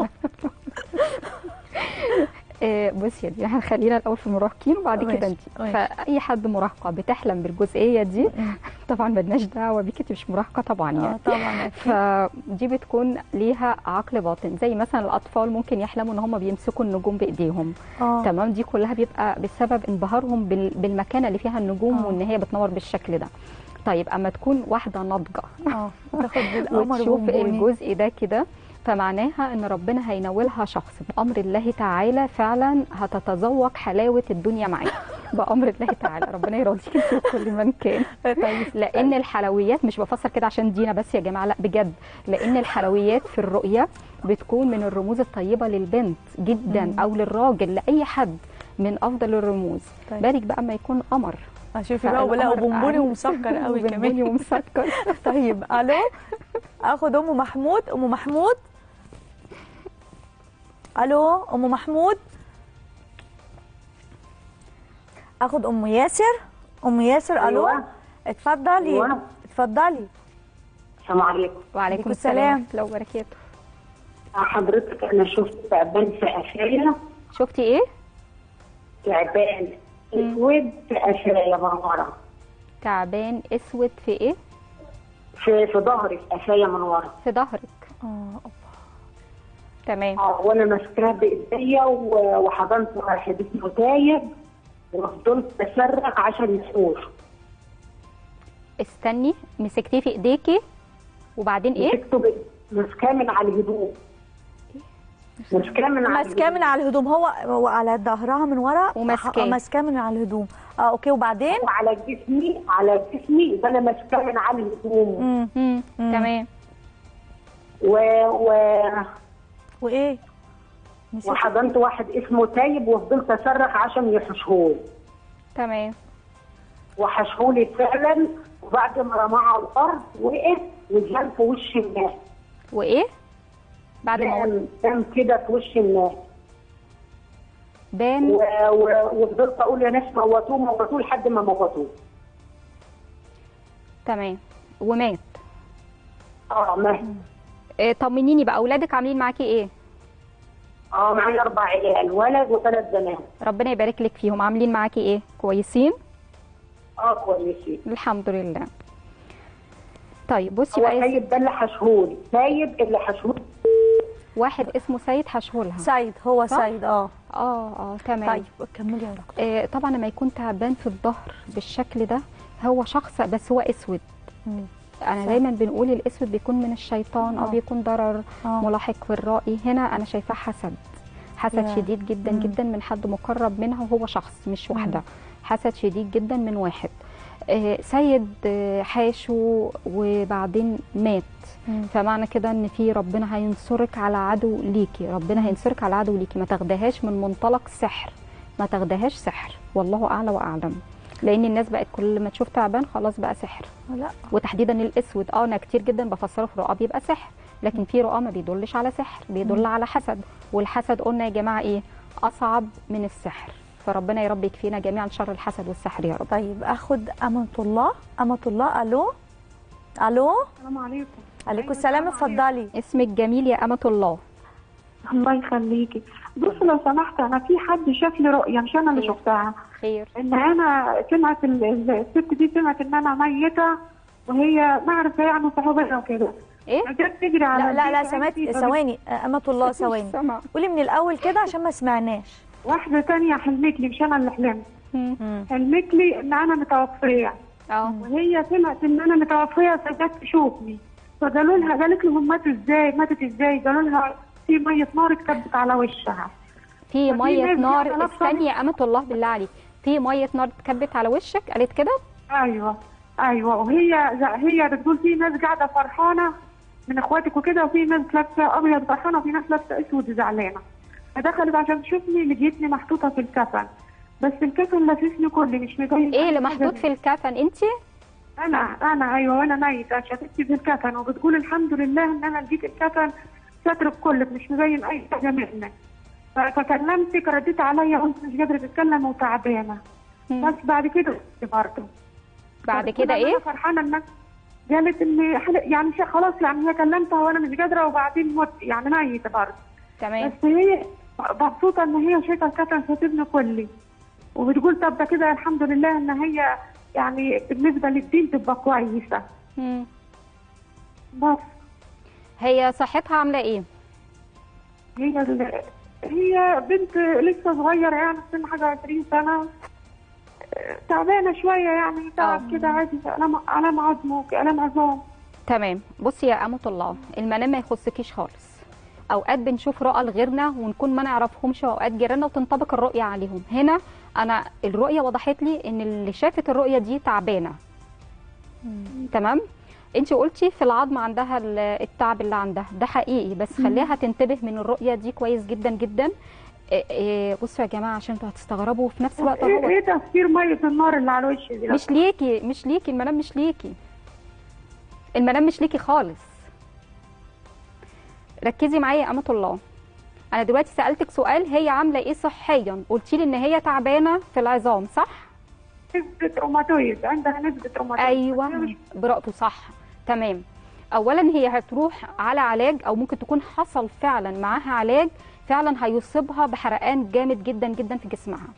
آه، بصي يا دي احنا خلينا الاول في المراهقين وبعد ماشي، كده انت ماشي. فاي حد مراهقه بتحلم بالجزئيه دي طبعا ملناش دعوه بيكي انت مش مراهقه طبعا يعني اه طبعا فدي بتكون ليها عقل باطن زي مثلا الاطفال ممكن يحلموا ان هم بيمسكوا النجوم بايديهم اه تمام دي كلها بيبقى بسبب انبهارهم بال- بالمكانه اللي فيها النجوم آه. وان هي بتنور بالشكل ده طيب اما تكون واحده ناضجه اه تاخد بالقمر وتشوف بونبوني الجزء ده كده فمعناها ان ربنا هينولها شخص بامر الله تعالى فعلا هتتذوق حلاوه الدنيا معاه بامر الله تعالى ربنا يرضيك انت وكل من كان طيب لان الحلويات مش بفسر كده عشان دينا بس يا جماعه لا بجد لان الحلويات في الرؤيه بتكون من الرموز الطيبه للبنت جدا مم. او للراجل لاي حد من افضل الرموز طيب. بالك بقى اما يكون قمر شوفي بقى ولا فالقمر بونبوني قاعد- ومسكر قوي بونبوني كمان ومسكر طيب الو اخد ام محمود ام محمود الو ام محمود اخد ام ياسر ام ياسر الو أيوة. اتفضلي أيوة. اتفضلي السلام عليكم وعليكم السلام. السلام لو وبركاته حضرتك انا شفت تعبان في قفايا شفتي ايه تعبان اسود في قفايا من ورا تعبان اسود في ايه في في ظهري في قفايا من ورا في ظهرك اه تمام اه وانا ماسكاه بايديا و- وحضنت واحد اسمه تايب وفضلت اصرخ عشان يسور استني مسكتيه في ايديكي وبعدين ايه مسكته ب- ماسكاه من على الهدوم ماسكاه من على ماسكاه من على الهدوم هو هو على ظهرها من ورا وماسكاه. آه، ماسكاه من على الهدوم اه اوكي وبعدين وعلى جسمي على جسمي ده انا ماسكاه من على الهدوم امم مم. تمام و... و... وايه نسيت. وحضنت واحد اسمه تايب وفضلت اصرخ عشان يحشهولي تمام وحشهولي فعلا وبعد ما رماه على الارض وقف وجال في وش الناس وايه بعد ما قام قام كده في وش الناس بان و... و... وفضلت اقول يا ناس موتوه موتوه لحد ما موتوه تمام ومات اه مات إيه طمنيني بقى اولادك عاملين معاكي ايه اه معايا اربع عيال ولد وثلاث بنات ربنا يبارك لك فيهم عاملين معاكي ايه كويسين اه كويسين الحمد لله طيب بصي هو بقى يا ست- سيد ده اللي حشهولي سيد اللي حشهولي واحد اسمه سيد حشولها سيد هو صح؟ سيد اه اه اه تمام طيب كملي يا دكتور آه طبعا لما يكون تعبان في الظهر بالشكل ده هو شخص بس هو اسود مم. انا صح. دايما بنقول الاسود بيكون من الشيطان او آه. بيكون ضرر آه. ملاحق بالرأي هنا انا شايفاه حسد حسد يا. شديد جدا مم. جدا من حد مقرب منها وهو شخص مش واحده حسد شديد جدا من واحد آه، سيد آه، حاشو وبعدين مات مم. فمعنى كده ان في ربنا هينصرك على عدو ليكي ربنا هينصرك على عدو ليكي ما تاخدهاش من منطلق سحر ما تاخدهاش سحر والله اعلى واعلم لان الناس بقت كل ما تشوف تعبان خلاص بقى سحر لا وتحديدا الاسود اه انا كتير جدا بفسره في رؤى بيبقى سحر لكن في رؤى ما بيدلش على سحر بيدل على حسد والحسد قلنا يا جماعه ايه اصعب من السحر فربنا يا رب يكفينا جميعا شر الحسد والسحر يا رب طيب اخد امة الله امة الله الو الو السلام عليكم عليكم السلام اتفضلي اسمك جميل يا امه الله الله يخليكي بص لو سمحت انا في حد شاف لي رؤيه مش انا اللي شفتها خير ان انا سمعت ال- ال- الست دي سمعت ان انا ميته وهي معرفه يعني صحوبيه وكده ايه جت تجري على لا لا لا البيت سمعت عندي، ثواني امة الله ثواني سمع. قولي من الاول كده عشان ما سمعناش واحده تانية حلمت لي مش انا اللي حلمت مم. حلمت لي ان انا متوفيه اه وهي سمعت ان انا متوفيه فجت تشوفني فقالوا لها قالت لهم ماتوا ازاي ماتت ازاي قالوا لها في ميه نار اتكبت على وشها في ففي ميه ناس نار بيبقى لابسة- استني يا امه الله بالله عليك في ميه نار اتكبت على وشك قالت كده ايوه ايوه وهي هي بتقول في ناس قاعده فرحانه من اخواتك وكده وفي ناس لابسه ابيض فرحانه وفي ناس لابسه اسود زعلانه فدخلت عشان تشوفني لقيتني محطوطه في الكفن بس الكفن لاففني كلي مش مبين ايه اللي أي حاجة. محطوط في الكفن انت انا انا ايوه وانا ميته شافتني في الكفن وبتقول الحمد لله ان انا لقيت الكفن ستر بكلك مش مبين اي حاجه منك ف- فكلمتك رديت عليا وانت مش قادره تتكلم وتعبانه بس بعد كده برضه بعد كده ايه انا فرحانه انك قالت ان حل- يعني شيء خلاص يعني هي كلمتها وانا مش قادره وبعدين مت يعني ميته برضه تمام بس هي مبسوطه ان هي شايفه الكفن ساترني كلي وبتقول طب ده كده الحمد لله ان هي يعني بالنسبه للدين تبقى كويسه مم. بس هي صحتها عامله ايه هي ال... هي بنت لسه صغيره يعني سن حاجه 20 سنه تعبانه شويه يعني تعب كده عادي الام الام عظم الام عظام تمام بصي يا أمة الله المنام ما يخصكيش خالص اوقات بنشوف رؤى لغيرنا ونكون ما نعرفهمش واوقات جيراننا وتنطبق الرؤيه عليهم هنا انا الرؤيه وضحت لي ان اللي شافت الرؤيه دي تعبانه تمام انت قلتي في العظم عندها ال- التعب اللي عندها ده حقيقي بس خليها تنتبه من الرؤيه دي كويس جدا جدا إيه إيه بصوا يا جماعه عشان انتوا هتستغربوا وفي نفس الوقت ايه هو ايه تفسير ميه النار اللي على وشي دي مش ليكي مش ليكي المنام مش ليكي المنام مش ليكي خالص ركزي معايا يا أمة الله أنا دلوقتي سألتك سؤال هي عاملة إيه صحيا قلتي لي إن هي تعبانة في العظام صح؟ نسبه روماتويد عندها نسبه روماتويد أيوه برأته صح تمام أولا هي هتروح على علاج أو ممكن تكون حصل فعلا معاها علاج فعلا هيصيبها بحرقان جامد جدا جدا في جسمها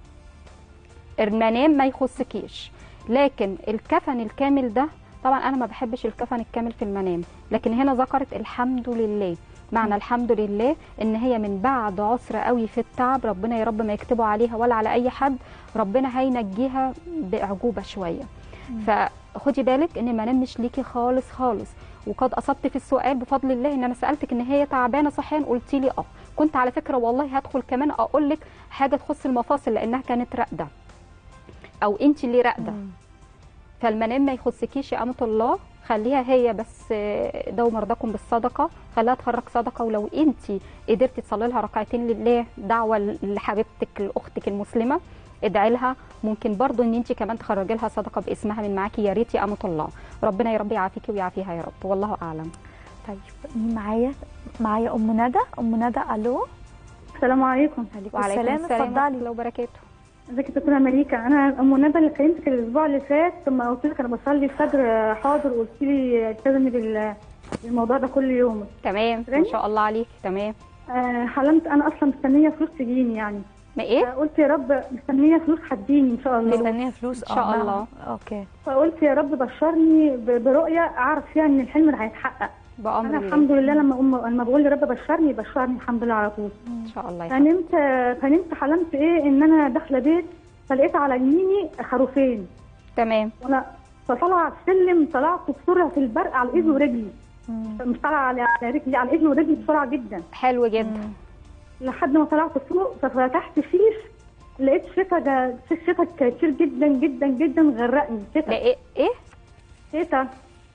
المنام ما يخصكيش لكن الكفن الكامل ده طبعا انا ما بحبش الكفن الكامل في المنام لكن هنا ذكرت الحمد لله معنى الحمد لله ان هي من بعد عسر قوي في التعب ربنا يا رب ما يكتبه عليها ولا على اي حد ربنا هينجيها باعجوبه شويه فخدي بالك ان المنام مش ليكي خالص خالص وقد اصبت في السؤال بفضل الله ان انا سالتك ان هي تعبانه صحيا قلتي لي اه كنت على فكره والله هدخل كمان اقول لك حاجه تخص المفاصل لانها كانت راقده او انت اللي راقده فالمنام ما يخصكيش يا امه الله خليها هي بس آه، دو مرضاكم بالصدقه خليها تخرج صدقه ولو انت قدرتي تصلي لها ركعتين لله دعوه لحبيبتك لاختك المسلمه ادعي لها ممكن برضو ان انت كمان تخرجي لها صدقه باسمها من معاكي يا ريت يا امه الله ربنا يا رب يعافيكي ويعافيها يا رب والله اعلم طيب مين معايا معايا ام ندى ام ندى الو السلام عليكم وعليكم السلام ورحمه اتفضلي الله وبركاته ازيك يا دكتوره مليكه انا ام ندى اللي كلمتك الاسبوع اللي فات لما قلت لك انا بصلي الفجر حاضر وقلت لي التزمي بال- بالموضوع ده كل يوم تمام ما شاء الله عليك تمام آه حلمت انا اصلا مستنيه فلوس تجيني يعني ما ايه قلت يا رب مستنيه فلوس هتجيني ان شاء الله مستنيه فلوس إن شاء الله. اوكي فقلت يا رب بشرني ب- برؤيه اعرف فيها ان الحلم ده هيتحقق بامر انا الله الحمد لله لما أم لما بقول لرب بشرني بشرني الحمد لله على طول ان شاء الله يا حبيبتي. فنمت فنمت حلمت ايه ان انا داخله بيت فلقيت على يميني خروفين تمام وانا فطلع على السلم طلعت بسرعه في البرق على ايدي ورجلي مش طالعه على على رجلي على ايدي ورجلي بسرعه جدا حلو جدا لحد ما طلعت فوق ففتحت شيش لقيت شتا ده شتا كتير جدا جدا جدا غرقني شتا لا ايه ايه شتا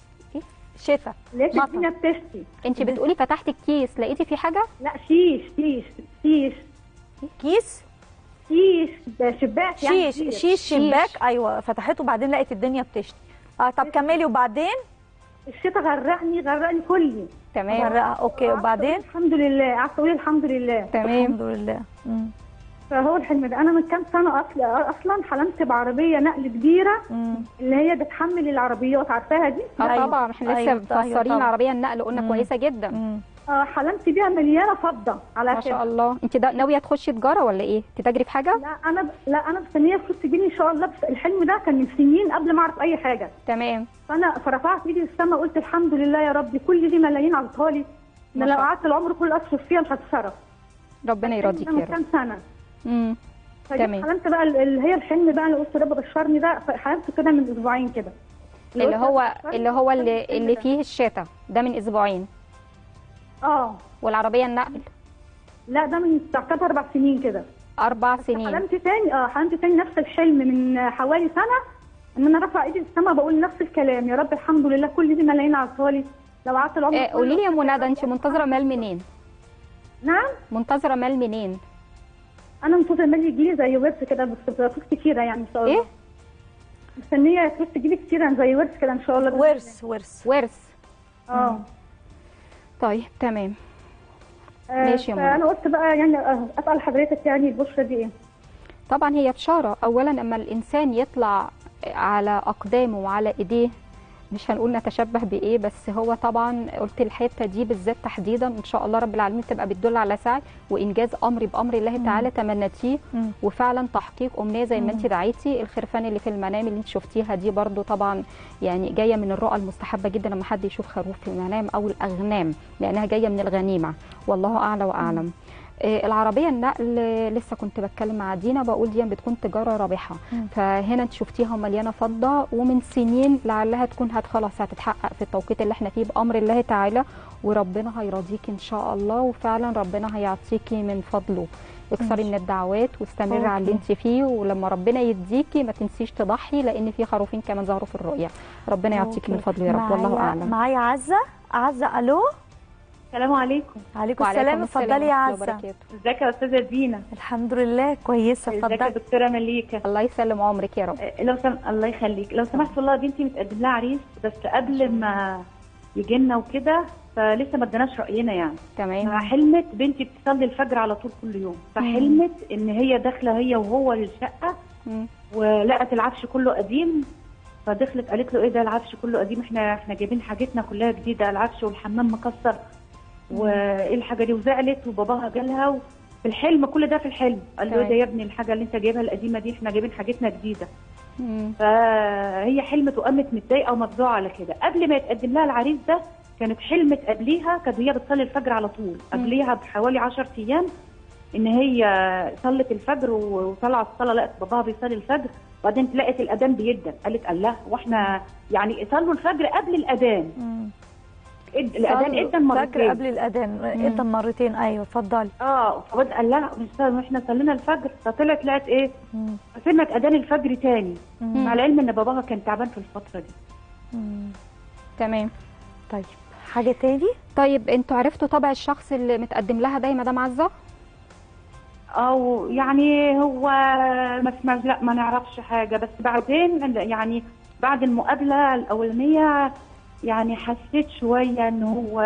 شفا لقيت مطر. الدنيا بتشتي انت بتقولي فتحتي الكيس لقيتي فيه حاجه لا شيش شيش شيش كيس شيش ده شباك يعني شيش شيش شباك ايوه فتحته بعدين لقيت الدنيا بتشتي اه طب كملي وبعدين الشتا غرقني غرقني كلي تمام غرقها اوكي وبعدين الحمد لله قعدت اقول الحمد لله الحمد لله مم. فهو الحلم ده انا من كام سنه اصل اصلا حلمت بعربيه نقل كبيره اللي هي بتحمل العربيات عارفاها دي اه طبعا احنا لسه أيوة، مفسرين طبعاً. العربيه النقل قلنا مم. كويسه جدا اه حلمت بيها مليانه فضه على ما كده. شاء الله انت دا- ناويه تخشي تجاره ولا ايه تتاجري في حاجه لا انا لا انا مستنيه فلوس تجيني ان شاء الله بس الحلم ده كان من سنين قبل ما اعرف اي حاجه تمام فانا فرفعت ايدي للسماء قلت الحمد لله يا ربي كل دي ملايين عطاها لي ما انا لو شاء قعدت العمر كله اصرف فيها مش هتصرف ربنا يرضيك ده من يا رب كام سنه امم فجيت تمام حلمت بقى اللي هي الحلم بقى اللي قلت رب بشرني ده حلمت كده من اسبوعين كده اللي قلت هو رب بشرني اللي هو اللي, الحلم اللي ده. فيه الشتا ده من اسبوعين اه والعربيه النقل لا ده من تعتبر اربع سنين كده اربع سنين حلمت تاني اه حلمت تاني نفس الحلم من حوالي سنه ان انا رافعه ايدي للسما بقول نفس الكلام يا رب الحمد لله كل دي ملايين عطالي لو قعدت العمر آه، كله- قولي لي يا منى ده انت منتظره مال منين نعم منتظره مال منين انا منتظر مالي يجيلي زي ورث كده بس بفلوس كتيره يعني ان شاء الله ايه مستنيه فلوس تجيلي كتير زي ورث كده ان شاء الله ورث ورث ورث اه طيب تمام آه، ماشي يا منى. فانا قلت بقى يعني آه، اسال حضرتك يعني البشرى دي ايه طبعا هي بشاره اولا اما الانسان يطلع على اقدامه وعلى ايديه مش هنقول نتشبه بايه بس هو طبعا قلت الحته دي بالذات تحديدا ان شاء الله رب العالمين تبقى بتدل على سعي وانجاز امر بامر الله تعالى تمنتيه مم. وفعلا تحقيق امنيه زي ما انت مم. دعيتي الخرفان اللي في المنام اللي انت شفتيها دي برضو طبعا يعني جايه من الرؤى المستحبه جدا لما حد يشوف خروف في المنام او الاغنام لانها جايه من الغنيمه والله اعلى واعلم آه، العربيه النقل آه، لسه كنت بتكلم مع دينا بقول دي بتكون تجاره رابحه مم. فهنا انت شفتيها مليانه فضه ومن سنين لعلها تكون هت خلاص هتتحقق في التوقيت اللي احنا فيه بامر الله تعالى وربنا هيرضيكي ان شاء الله وفعلا ربنا هيعطيكي من فضله اكثري من الدعوات واستمري على اللي أوكي. انت فيه ولما ربنا يديكي ما تنسيش تضحي لان في خروفين كمان ظهروا في الرؤيا ربنا يعطيكي من فضله يا رب والله معايا- اعلم معايا عزه عزه الو السلام عليكم عليكم وعليكم السلام اتفضلي يا ورحمة الله عزه وبركاته. ازيك يا استاذه دينا الحمد لله كويسه ازيك يا اتفضلي دكتوره مليكه الله يسلم عمرك يا رب آه، لو سم... الله يخليك لو سمحت والله بنتي متقدم لها عريس بس قبل ما يجي لنا وكده فلسه ما اديناش راينا يعني تمام حلمت بنتي بتصلي الفجر على طول كل يوم فحلمت ان هي داخله هي وهو للشقه مم. ولقت العفش كله قديم فدخلت قالت له ايه ده العفش كله قديم احنا احنا جايبين حاجتنا كلها جديده العفش والحمام مكسر وايه الحاجه دي وزعلت وباباها جالها و... في الحلم كل ده في الحلم قال له تمام. ده يا ابني الحاجه اللي انت جايبها القديمه دي احنا جايبين حاجتنا جديده مم. فهي حلمت وقامت متضايقه ومفزوعه على كده قبل ما يتقدم لها العريس ده كانت حلمت قبليها كانت هي بتصلي الفجر على طول قبليها بحوالي 10 ايام ان هي صلت الفجر وطلعت الصلاه لقت باباها بيصلي الفجر وبعدين لقت الاذان بيدن قالت الله واحنا يعني صلوا الفجر قبل الاذان مم. إد- الاذان صلوا ادن مرتين فجر قبل الاذان ادن مرتين ايوه اتفضلي اه فبدأ قال لها احنا صلينا الفجر فطلعت لقت ايه مم. سمعت اذان الفجر تاني مم. مع العلم ان باباها كان تعبان في الفتره دي مم. تمام طيب حاجه تاني طيب انتوا عرفتوا طبع الشخص اللي متقدم لها ده يا مدام عزه او يعني هو ما سمعش لا ما نعرفش حاجه بس بعدين يعني بعد المقابله الاولانيه يعني حسيت شويه ان هو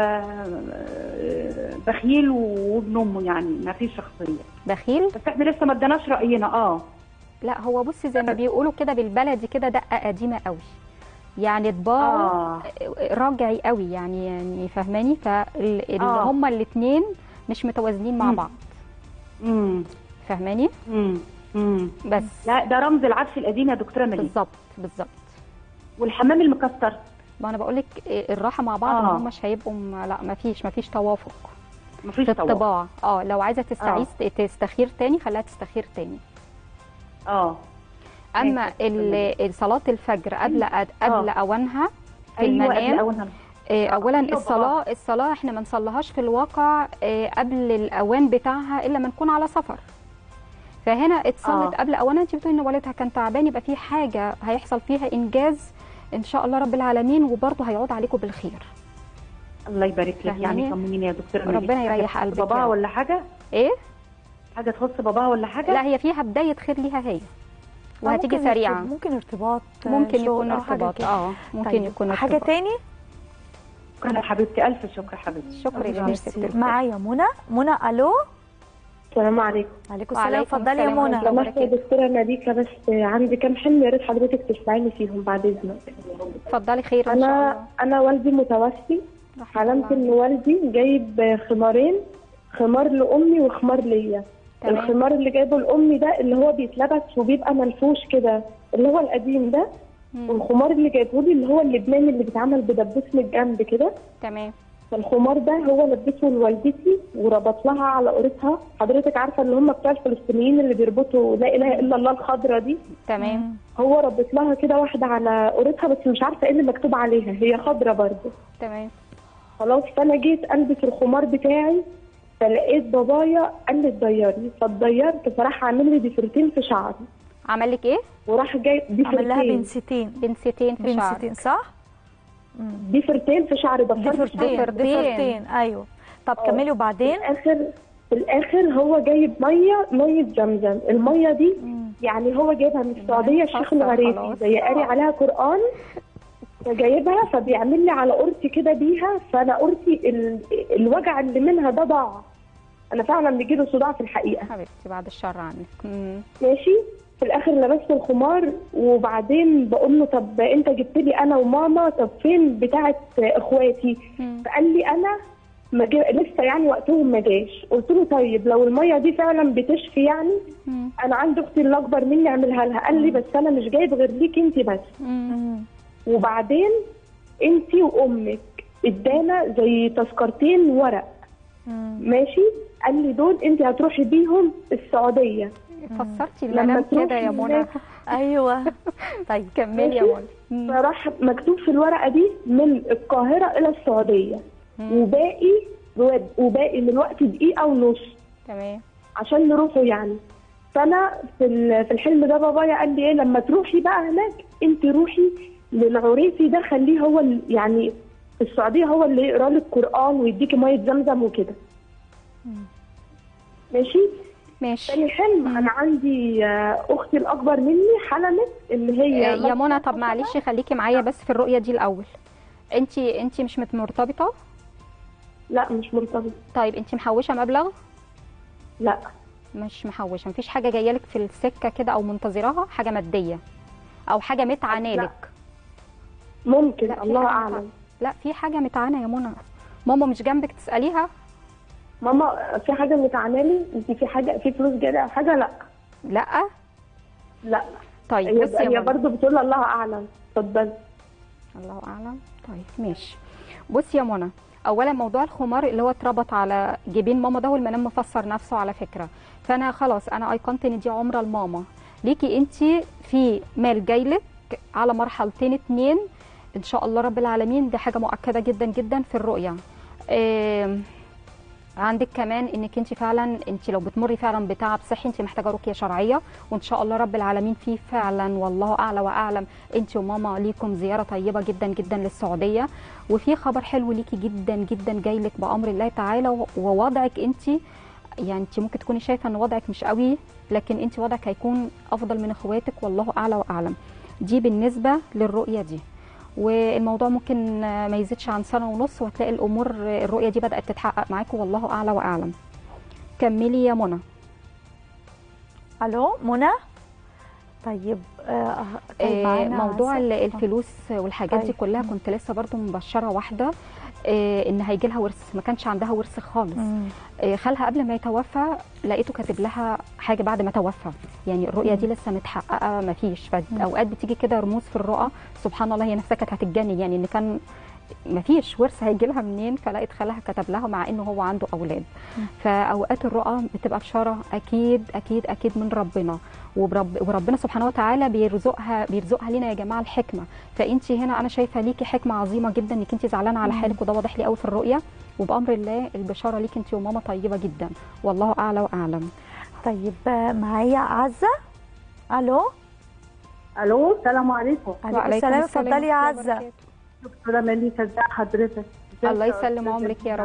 آه، بخيل وابن امه يعني ما فيش شخصيه بخيل بس احنا لسه ما اديناش راينا اه لا هو بصي زي ما بيقولوا كده بالبلدي كده دقه قديمه قوي يعني طباعه اه راجعي قوي يعني يعني فاهماني فاللي آه. هما الاثنين مش متوازنين مع مم. بعض امم فاهماني امم امم بس لا ده رمز العفش القديم يا دكتوره مليك بالظبط بالظبط والحمام المكسر ما انا بقول لك الراحه مع بعض آه. ما هم مش هيبقوا م- لا ما فيش ما فيش توافق مفيش في توافق. الطباع اه لو عايزه تستعيذ تستخير تاني خليها تستخير تاني اه اما ماشي. ال- صلاه الفجر قبل أد- قبل اوانها في ايوه قبل المنام اولها آه، اولا أيوة الصلاه الصلاه احنا ما نصليهاش في الواقع آه، قبل الاوان بتاعها الا ما نكون على سفر فهنا اتصلت آه. قبل اوانها انت بتقولي ان والدها كان تعبان يبقى في حاجه هيحصل فيها انجاز ان شاء الله رب العالمين وبرضه هيعود عليكم بالخير الله يبارك لك فاهماني؟ يعني طمنيني يا دكتوره مليك. ربنا يريح حاجة تخص قلبك باباها يا رب. ولا حاجه ايه حاجه تخص باباها ولا حاجه لا هي فيها بدايه خير ليها هي وهتيجي ممكن سريعه ارتب- ممكن ارتباط آه، ممكن شغل يكون أو حاجة ارتباط كده. اه ممكن طيب، يكون حاجه ارتباط تاني شكرا يا حبيبتي الف شكر حبيبتي شكرا يا ميرسي. ست الكل. معايا منى منى الو السلام عليكم عليكم السلام وعليكم اتفضلي يا السلام ورحمة منى الله سمحت يا دكتورة مليكة بس عندي كام حلم يا ريت حضرتك تسمعيني فيهم بعد إذنك اتفضلي خير ان شاء أنا الله أنا والدي متوفي رحمة الله حلمت إن والدي جايب خمارين خمار لأمي وخمار ليا تمام. الخمار اللي جايبه لأمي ده اللي هو بيتلبس وبيبقى منفوش كده اللي هو القديم ده مم. والخمار اللي جايبه لي اللي هو اللبناني اللي بيتعمل بدبوس من الجنب كده تمام فالخمار ده هو لبسه لوالدتي وربط لها على قريتها حضرتك عارفه اللي هم بتوع الفلسطينيين اللي بيربطوا لا اله الا الله الخضره دي تمام هو ربط لها كده واحده على قريتها بس مش عارفه ايه اللي مكتوب عليها هي خضره برضه تمام خلاص فانا جيت البس الخمار بتاعي فلقيت بابايا قال لي اتضيري فاتضيرت فراح عامل لي ضفيرتين في شعري عمل لك ايه وراح جاي عمل لها ضفيرتين بنستين بنستين في شعرك بنستين صح ضفيرتين في شعري ضفرت ضفرتين ضفرتين. ضفرتين ايوه طب كملي وبعدين في الاخر في الاخر هو جايب ميه ميه زمزم الميه دي يعني هو جايبها من السعوديه الشيخ حصل الغريبي خلاص. زي قاري عليها قران فجايبها فبيعمل لي على قرصي كده بيها فانا قرصي ال... الوجع اللي منها ده ضاع انا فعلا بيجيله صداع في الحقيقه حبيبتي بعد الشر عنك مم. ماشي في الاخر لبست الخمار وبعدين بقول له طب انت جبت لي انا وماما طب فين بتاعه اخواتي فقال لي انا ما جا... لسه يعني وقتهم ما جاش قلت له طيب لو الميه دي فعلا بتشفي يعني انا عندي اختي اللي اكبر مني اعملها لها قال لي بس انا مش جايب غير ليك انت بس وبعدين انت وامك ادانا زي تذكرتين ورق ماشي قال لي دول انت هتروحي بيهم السعوديه فسرتي لما المنام كده تروحي يا منى هناك- ايوه طيب كملي يا منى فراح مكتوب في الورقه دي من القاهره الى السعوديه وباقي وباقي من الوقت دقيقه ونص تمام عشان نروحوا يعني فانا في ال- في الحلم ده بابايا قال لي ايه لما تروحي بقى هناك انت روحي للعريفي ده خليه هو ال- يعني في السعوديه هو اللي يقرا لك قران ويديكي ميه زمزم وكده ماشي ماشي تاني حلم انا عندي آه، اختي الاكبر مني حلمت اللي هي يا منى طب معلش خليكي معايا بس في الرؤيه دي الاول انت انت مش مت- مرتبطه لا مش مرتبطه طيب انت محوشه مبلغ لا مش محوشه مفيش حاجه جايه لك في السكه كده او منتظراها حاجه ماديه او حاجه متعانه لا. لك ممكن لا، في الله حاجة اعلم لا في حاجه متعانه يا منى ماما مش جنبك تساليها ماما في حاجه متعنالي انت في حاجه في فلوس جايه او حاجه لا لا لا طيب هي, بصي يا هي منى. برضه بتقول الله اعلم اتفضلي الله اعلم طيب ماشي بصي يا منى اولا موضوع الخمار اللي هو اتربط على جيبين ماما ده والمنام مفسر نفسه على فكره فانا خلاص انا ايقنت ان دي عمره لماما ليكي انت في مال جايلك على مرحلتين اتنين ان شاء الله رب العالمين دي حاجه مؤكده جدا جدا في الرؤيه آم، عندك كمان انك انت فعلا انت لو بتمري فعلا بتعب صحي انت محتاجه رقيه شرعيه وان شاء الله رب العالمين فيه فعلا والله اعلى واعلم انت وماما ليكم زياره طيبه جدا جدا للسعوديه وفي خبر حلو ليكي جدا جدا جاي لك بامر الله تعالى و- ووضعك انت يعني انت ممكن تكوني شايفه ان وضعك مش قوي لكن انت وضعك هيكون افضل من اخواتك والله اعلى واعلم دي بالنسبه للرؤيه دي والموضوع ممكن ما يزيدش عن سنه ونص وهتلاقي الامور الرؤيه دي بدات تتحقق معاكم والله اعلى واعلم كملي يا منى الو منى طيب آه طيب آه، معانا موضوع عسل. ال- الفلوس والحاجات دي طيب. كلها كنت لسه برضو مبشره واحده آه، ان هيجي لها ورث ما كانش عندها ورث خالص مم. آه، خالها قبل ما يتوفى لقيته كاتب لها حاجه بعد ما توفى يعني الرؤيه دي لسه متحققه ما فيش فاوقات بتيجي كده رموز في الرؤى سبحان الله هي نفسها كانت هتتجنن يعني ان كان ما فيش ورث هيجي لها منين فلقيت خالها كتب لها مع انه هو عنده اولاد فاوقات الرؤى بتبقى بشاره اكيد اكيد اكيد من ربنا وبرب وربنا سبحانه وتعالى بيرزقها بيرزقها لنا يا جماعه الحكمه فانت هنا انا شايفه ليكي حكمه عظيمه جدا انك انت زعلانه على مم. حالك وده واضح لي قوي في الرؤيه وبامر الله البشاره ليكي انت وماما طيبه جدا والله اعلى واعلم طيب آه، معايا عزه الو الو السلام عليكم عليكم السلام اتفضلي يا عزه دكتوره مليكه ازي حضرتك ازيك الله يا يسلم أستاذة عمرك يا رب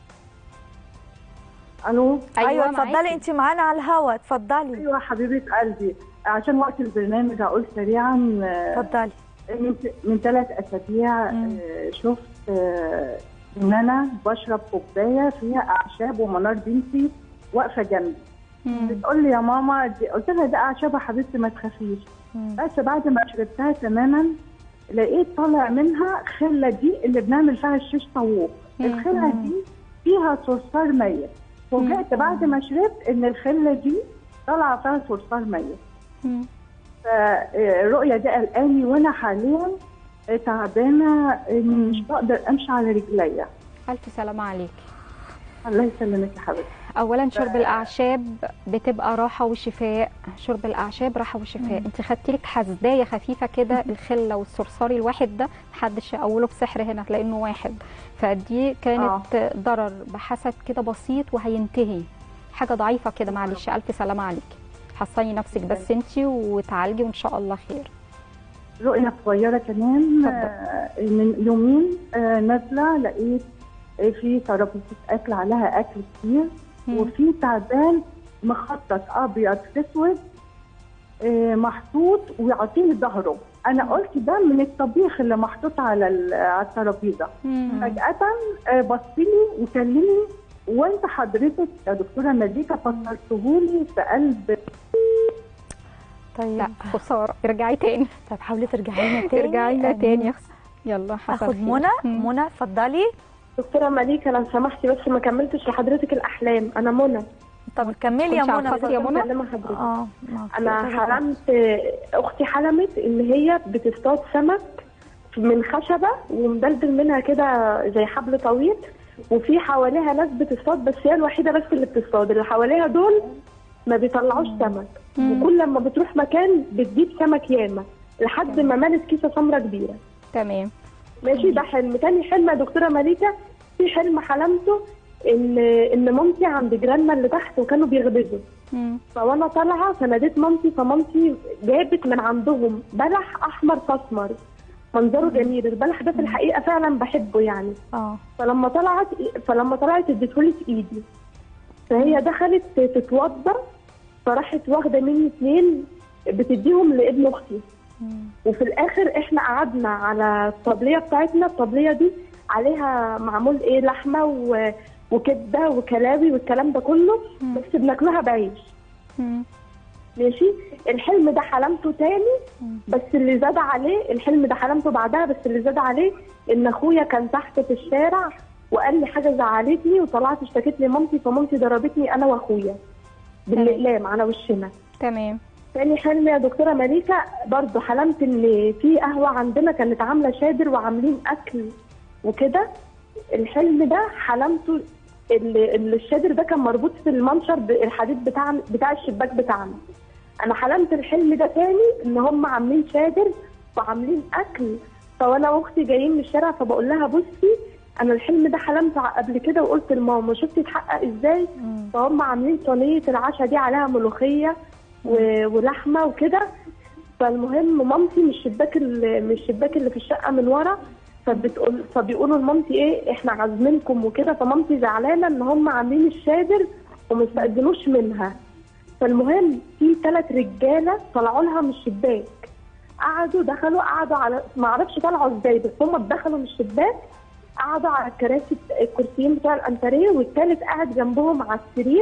الو ايوه, أيوة، اتفضلي معاكي. انت معانا على الهوا اتفضلي ايوه حبيبه قلبي عشان وقت البرنامج هقول سريعا آه، اتفضلي من من ثلاث اسابيع آه، شفت آه، ان انا بشرب كوبايه فيها اعشاب ومنار بنتي واقفه جنبي بتقول لي يا ماما دي قلت لها ده اعشاب يا حبيبتي ما تخافيش بس بعد ما شربتها تماما لقيت طالع منها خله دي اللي بنعمل فيها الشيش طاووق الخله دي فيها صرصار ميت فوجئت بعد ما شربت ان الخله دي طالعه فيها صرصار ميت فالرؤيه دي قلقاني وانا حاليا تعبانه إني مش بقدر امشي على رجليا الف سلامه عليك الله يسلمك يا حبيبتي اولا شرب الاعشاب بتبقى راحه وشفاء شرب الاعشاب راحه وشفاء انت خدتي لك حزدايه خفيفه كده الخله والصرصاري الواحد ده محدش يقوله بسحر هنا لانه واحد فدي كانت آه. ضرر بحسد كده بسيط وهينتهي حاجه ضعيفه كده معلش الف سلامه عليك حصني نفسك بس انت وتعالجي وان شاء الله خير رؤية صغيرة كمان آه، من يومين آه، نازلة لقيت آه، في ترابيزة أكل عليها أكل كتير وفي تعبان مخطط أبيض في أسود آه، محطوط ويعطيني ظهره انا قلت ده من الطبيخ اللي محطوط على ال- على الترابيزه فجاه آه، بص لي وكلمني وانت حضرتك يا دكتوره مديكه فسرتهولي في قلب طيب لا خساره ارجعي تاني طب حاولي ترجعي لنا تاني ارجعي لنا آه، تاني يا خس- يلا حصل اخد خير. منى مم. منى اتفضلي دكتورة مليكة لو سمحتي بس ما كملتش لحضرتك الأحلام أنا منى طب كملي يا كنتش منى عارفة يا منى؟ بكلمها حضرتك اه ما في أنا كذا حلمت أختي حلمت إن هي بتصطاد سمك من خشبة ومدلدل منها كده زي حبل طويل وفي حواليها ناس بتصطاد بس هي الوحيدة بس اللي بتصطاد اللي حواليها دول ما بيطلعوش سمك وكل لما بتروح مكان بتجيب سمك ياما لحد ما مالت كيسة سمرة كبيرة تمام ماشي ده حلم تاني حلم يا دكتوره مليكه في حلم حلمته ان ان مامتي عند جيراننا اللي تحت وكانوا بيغبزوا مم. فوانا طالعه فناديت مامتي فمامتي جابت من عندهم بلح احمر فاسمر منظره جميل البلح ده في الحقيقه فعلا بحبه يعني اه فلما طلعت فلما طلعت اديتهولي في ايدي فهي دخلت تتوضى فراحت واخده مني اتنين بتديهم لابن اختي وفي الاخر احنا قعدنا على الطبليه بتاعتنا الطبليه دي عليها معمول ايه لحمه و... وكبده وكلاوي والكلام ده كله بس بناكلها بعيش مم. ماشي الحلم ده حلمته تاني بس اللي زاد عليه الحلم ده حلمته بعدها بس اللي زاد عليه ان اخويا كان تحت في الشارع وقال لي حاجه زعلتني وطلعت اشتكيت لمامتي فمامتي ضربتني انا واخويا بالاقلام على وشنا تمام تاني حلم يا دكتوره مليكه برضه حلمت ان في قهوه عندنا كانت عامله شادر وعاملين اكل وكده الحلم ده حلمته ال- ال- الشادر ده كان مربوط في المنشر بالحديد بتاع بتاع الشباك بتاعنا انا حلمت الحلم ده تاني ان هم عاملين شادر وعاملين اكل فوانا واختي جايين من الشارع فبقول لها بصي انا الحلم ده حلمته قبل كده وقلت لماما شفتي اتحقق ازاي فهم عاملين صينيه العشاء دي عليها ملوخيه و- ولحمه وكده فالمهم مامتي من الشباك ال- من الشباك اللي في الشقه من ورا فبتقول فبيقولوا لمامتي ايه احنا عازمينكم وكده فمامتي زعلانه ان هم عاملين الشادر وما استأذنوش منها فالمهم في ثلاث رجاله طلعوا لها من الشباك قعدوا دخلوا قعدوا على ما اعرفش طلعوا ازاي بس هم دخلوا من الشباك قعدوا على الكراسي الكرسيين بتوع الانتريه والثالث قاعد جنبهم على السرير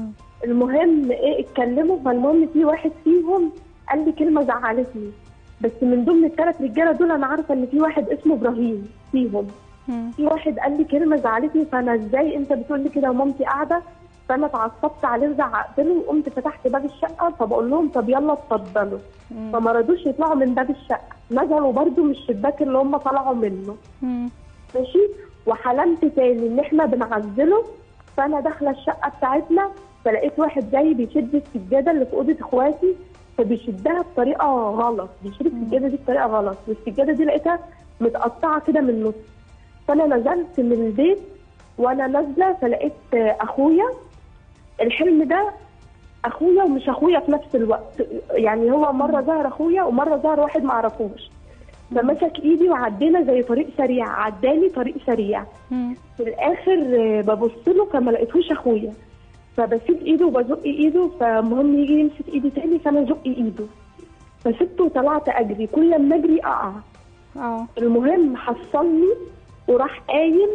المهم ايه اتكلموا فالمهم في واحد فيهم قال لي كلمه زعلتني بس من ضمن الثلاث رجاله دول انا عارفه ان في واحد اسمه ابراهيم فيهم في واحد قال لي كلمه زعلتني فانا ازاي انت بتقول لي كده ومامتي قاعده فانا اتعصبت عليه وزعقت له وقمت فتحت باب الشقه فبقول لهم طب يلا اتفضلوا فما رضوش يطلعوا من باب الشقه نزلوا برضو من الشباك اللي هم طلعوا منه ماشي وحلمت تاني ان احنا بنعزله فانا داخله الشقه بتاعتنا فلقيت واحد جاي بيشد السجاده اللي في اوضه اخواتي فبيشدها بطريقه غلط بيشد السجاده دي بطريقه غلط والسجاده دي لقيتها متقطعه كده من النص فانا نزلت من البيت وانا نازله فلقيت اخويا الحلم ده اخويا ومش اخويا في نفس الوقت يعني هو مره ظهر اخويا ومره ظهر واحد ما اعرفوش فمسك ايدي وعدينا زي طريق سريع عداني طريق سريع في الاخر آه، ببص له فما لقيتهوش اخويا فبسيب ايده وبزق ايده فمهم يجي يمسك ايدي تاني فانا ازق ايده فسبته وطلعت اجري كل لما اجري اقع اه المهم حصلني وراح قايم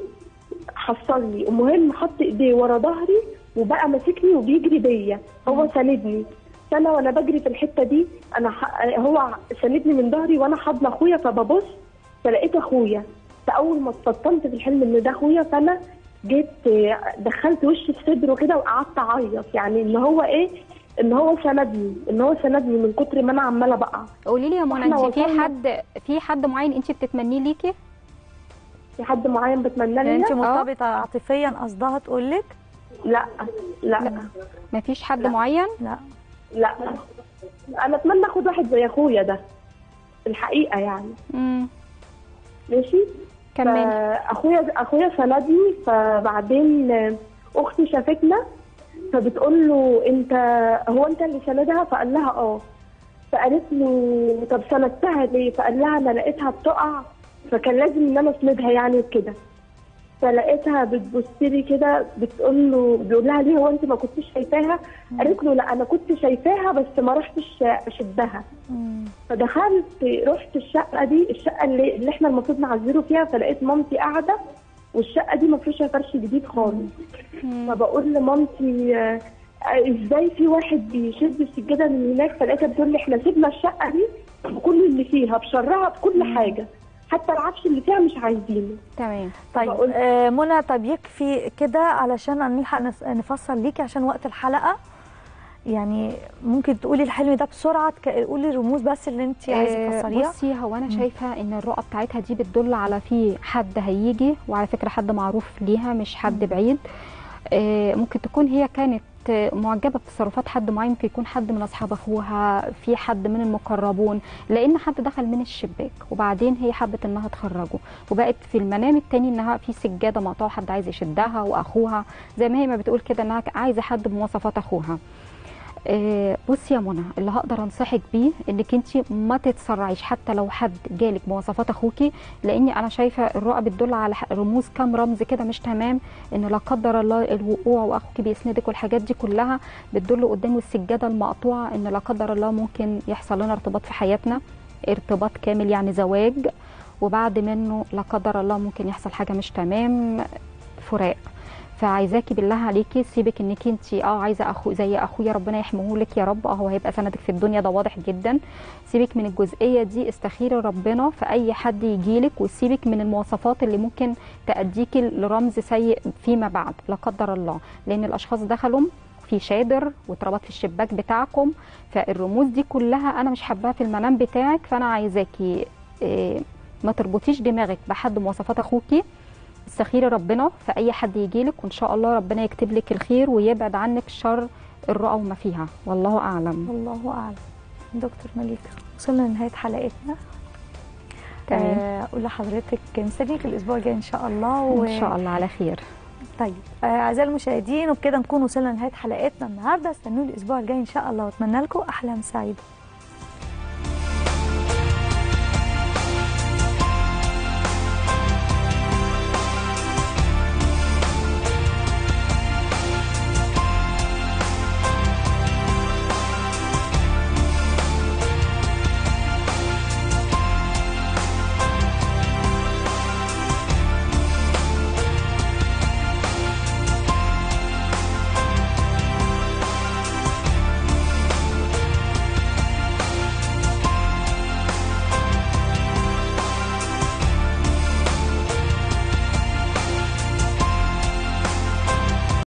حصلني المهم حط ايديه ورا ظهري وبقى ماسكني وبيجري بيا هو ساندني فانا وانا بجري في الحته دي انا ح... هو ساندني من ظهري وانا حاضنه اخويا فببص فلقيت اخويا فاول ما اتفطنت في الحلم ان ده اخويا فانا جيت آه، دخلت وشي في صدره كده وقعدت اعيط يعني ان هو ايه ان هو سندني ان هو سندني من كتر ما انا عماله بقع قولي لي يا منى إحنا انت في وصلنا- حد في حد معين انت بتتمنيه ليكي في حد معين بتمنى يعني لي انت مرتبطه عاطفيا قصدها تقول لك لا لا مفيش حد معين لا لا انا اتمنى اخد واحد زي اخويا ده الحقيقه يعني امم ماشي كملي. اخويا اخويا سندني فبعدين اختي شافتنا فبتقول له انت هو انت اللي سندها فقال لها اه فقالت له طب سندتها ليه فقال لها انا لقيتها بتقع فكان لازم ان انا اسندها يعني وكده فلقيتها بتبص لي كده بتقول له بيقول لها ليه هو انت ما كنتش شايفاها؟ قالت له لا انا كنت شايفاها بس ما رحتش اشدها فدخلت رحت الشقه دي الشقه اللي, اللي احنا المفروض نعزله فيها فلقيت مامتي قاعده والشقه دي مفروشه فرش جديد خالص فبقول لمامتي آه، ازاي في واحد بيشد السجاده من هناك فلقيتها بتقول لي احنا سيبنا الشقه دي بكل اللي فيها بشرها بكل حاجه حتى العفش اللي فيها مش عايزينه تمام طيب آه منى طب يكفي كده علشان نلحق نس- نفصل ليكي عشان وقت الحلقه يعني ممكن تقولي الحلم ده بسرعه تك- قولي الرموز بس اللي انت عايزه آه، تفسريها بصي هو انا شايفه ان الرؤى بتاعتها دي بتدل على في حد هيجي وعلى فكره حد معروف ليها مش حد بعيد آه، ممكن تكون هي كانت آه، معجبه بتصرفات حد معين ممكن يكون حد من اصحاب اخوها في حد من المقربون لان حد دخل من الشباك وبعدين هي حبت انها تخرجه وبقت في المنام التاني انها في سجاده مقطوعه حد عايز يشدها واخوها زي ما هي ما بتقول كده انها عايزه حد بمواصفات اخوها آه، بصي يا منى اللي هقدر انصحك بيه انك انت ما تتسرعيش حتى لو حد جالك مواصفات اخوكي لاني انا شايفه الرؤى بتدل على ح- رموز كام رمز كده مش تمام ان لا قدر الله الوقوع واخوكي بيسندك والحاجات دي كلها بتدل قدامه السجاده المقطوعه ان لا قدر الله ممكن يحصل لنا ارتباط في حياتنا ارتباط كامل يعني زواج وبعد منه لا قدر الله ممكن يحصل حاجه مش تمام فراق فعايزاكي بالله عليكي سيبك انك انت اه عايزه اخو زي اخويا ربنا يحميه لك يا رب اه هو هيبقى سندك في الدنيا ده واضح جدا سيبك من الجزئيه دي استخيري ربنا في اي حد يجيلك وسيبك من المواصفات اللي ممكن تاديكي لرمز سيء فيما بعد لا قدر الله لان الاشخاص دخلوا في شادر واتربط في الشباك بتاعكم فالرموز دي كلها انا مش حباها في المنام بتاعك فانا عايزاكي إيه ما تربطيش دماغك بحد مواصفات اخوكي استخيري ربنا في اي حد يجيلك وان شاء الله ربنا يكتب لك الخير ويبعد عنك شر الرؤى وما فيها والله اعلم والله اعلم دكتور مليكه وصلنا لنهايه حلقتنا تمام. آه، اقول لحضرتك مستنيك الاسبوع الجاي ان شاء الله و... ان شاء الله على خير طيب آه، اعزائي المشاهدين وبكده نكون وصلنا لنهايه حلقتنا النهارده استنوني الاسبوع الجاي ان شاء الله واتمنى لكم احلام سعيده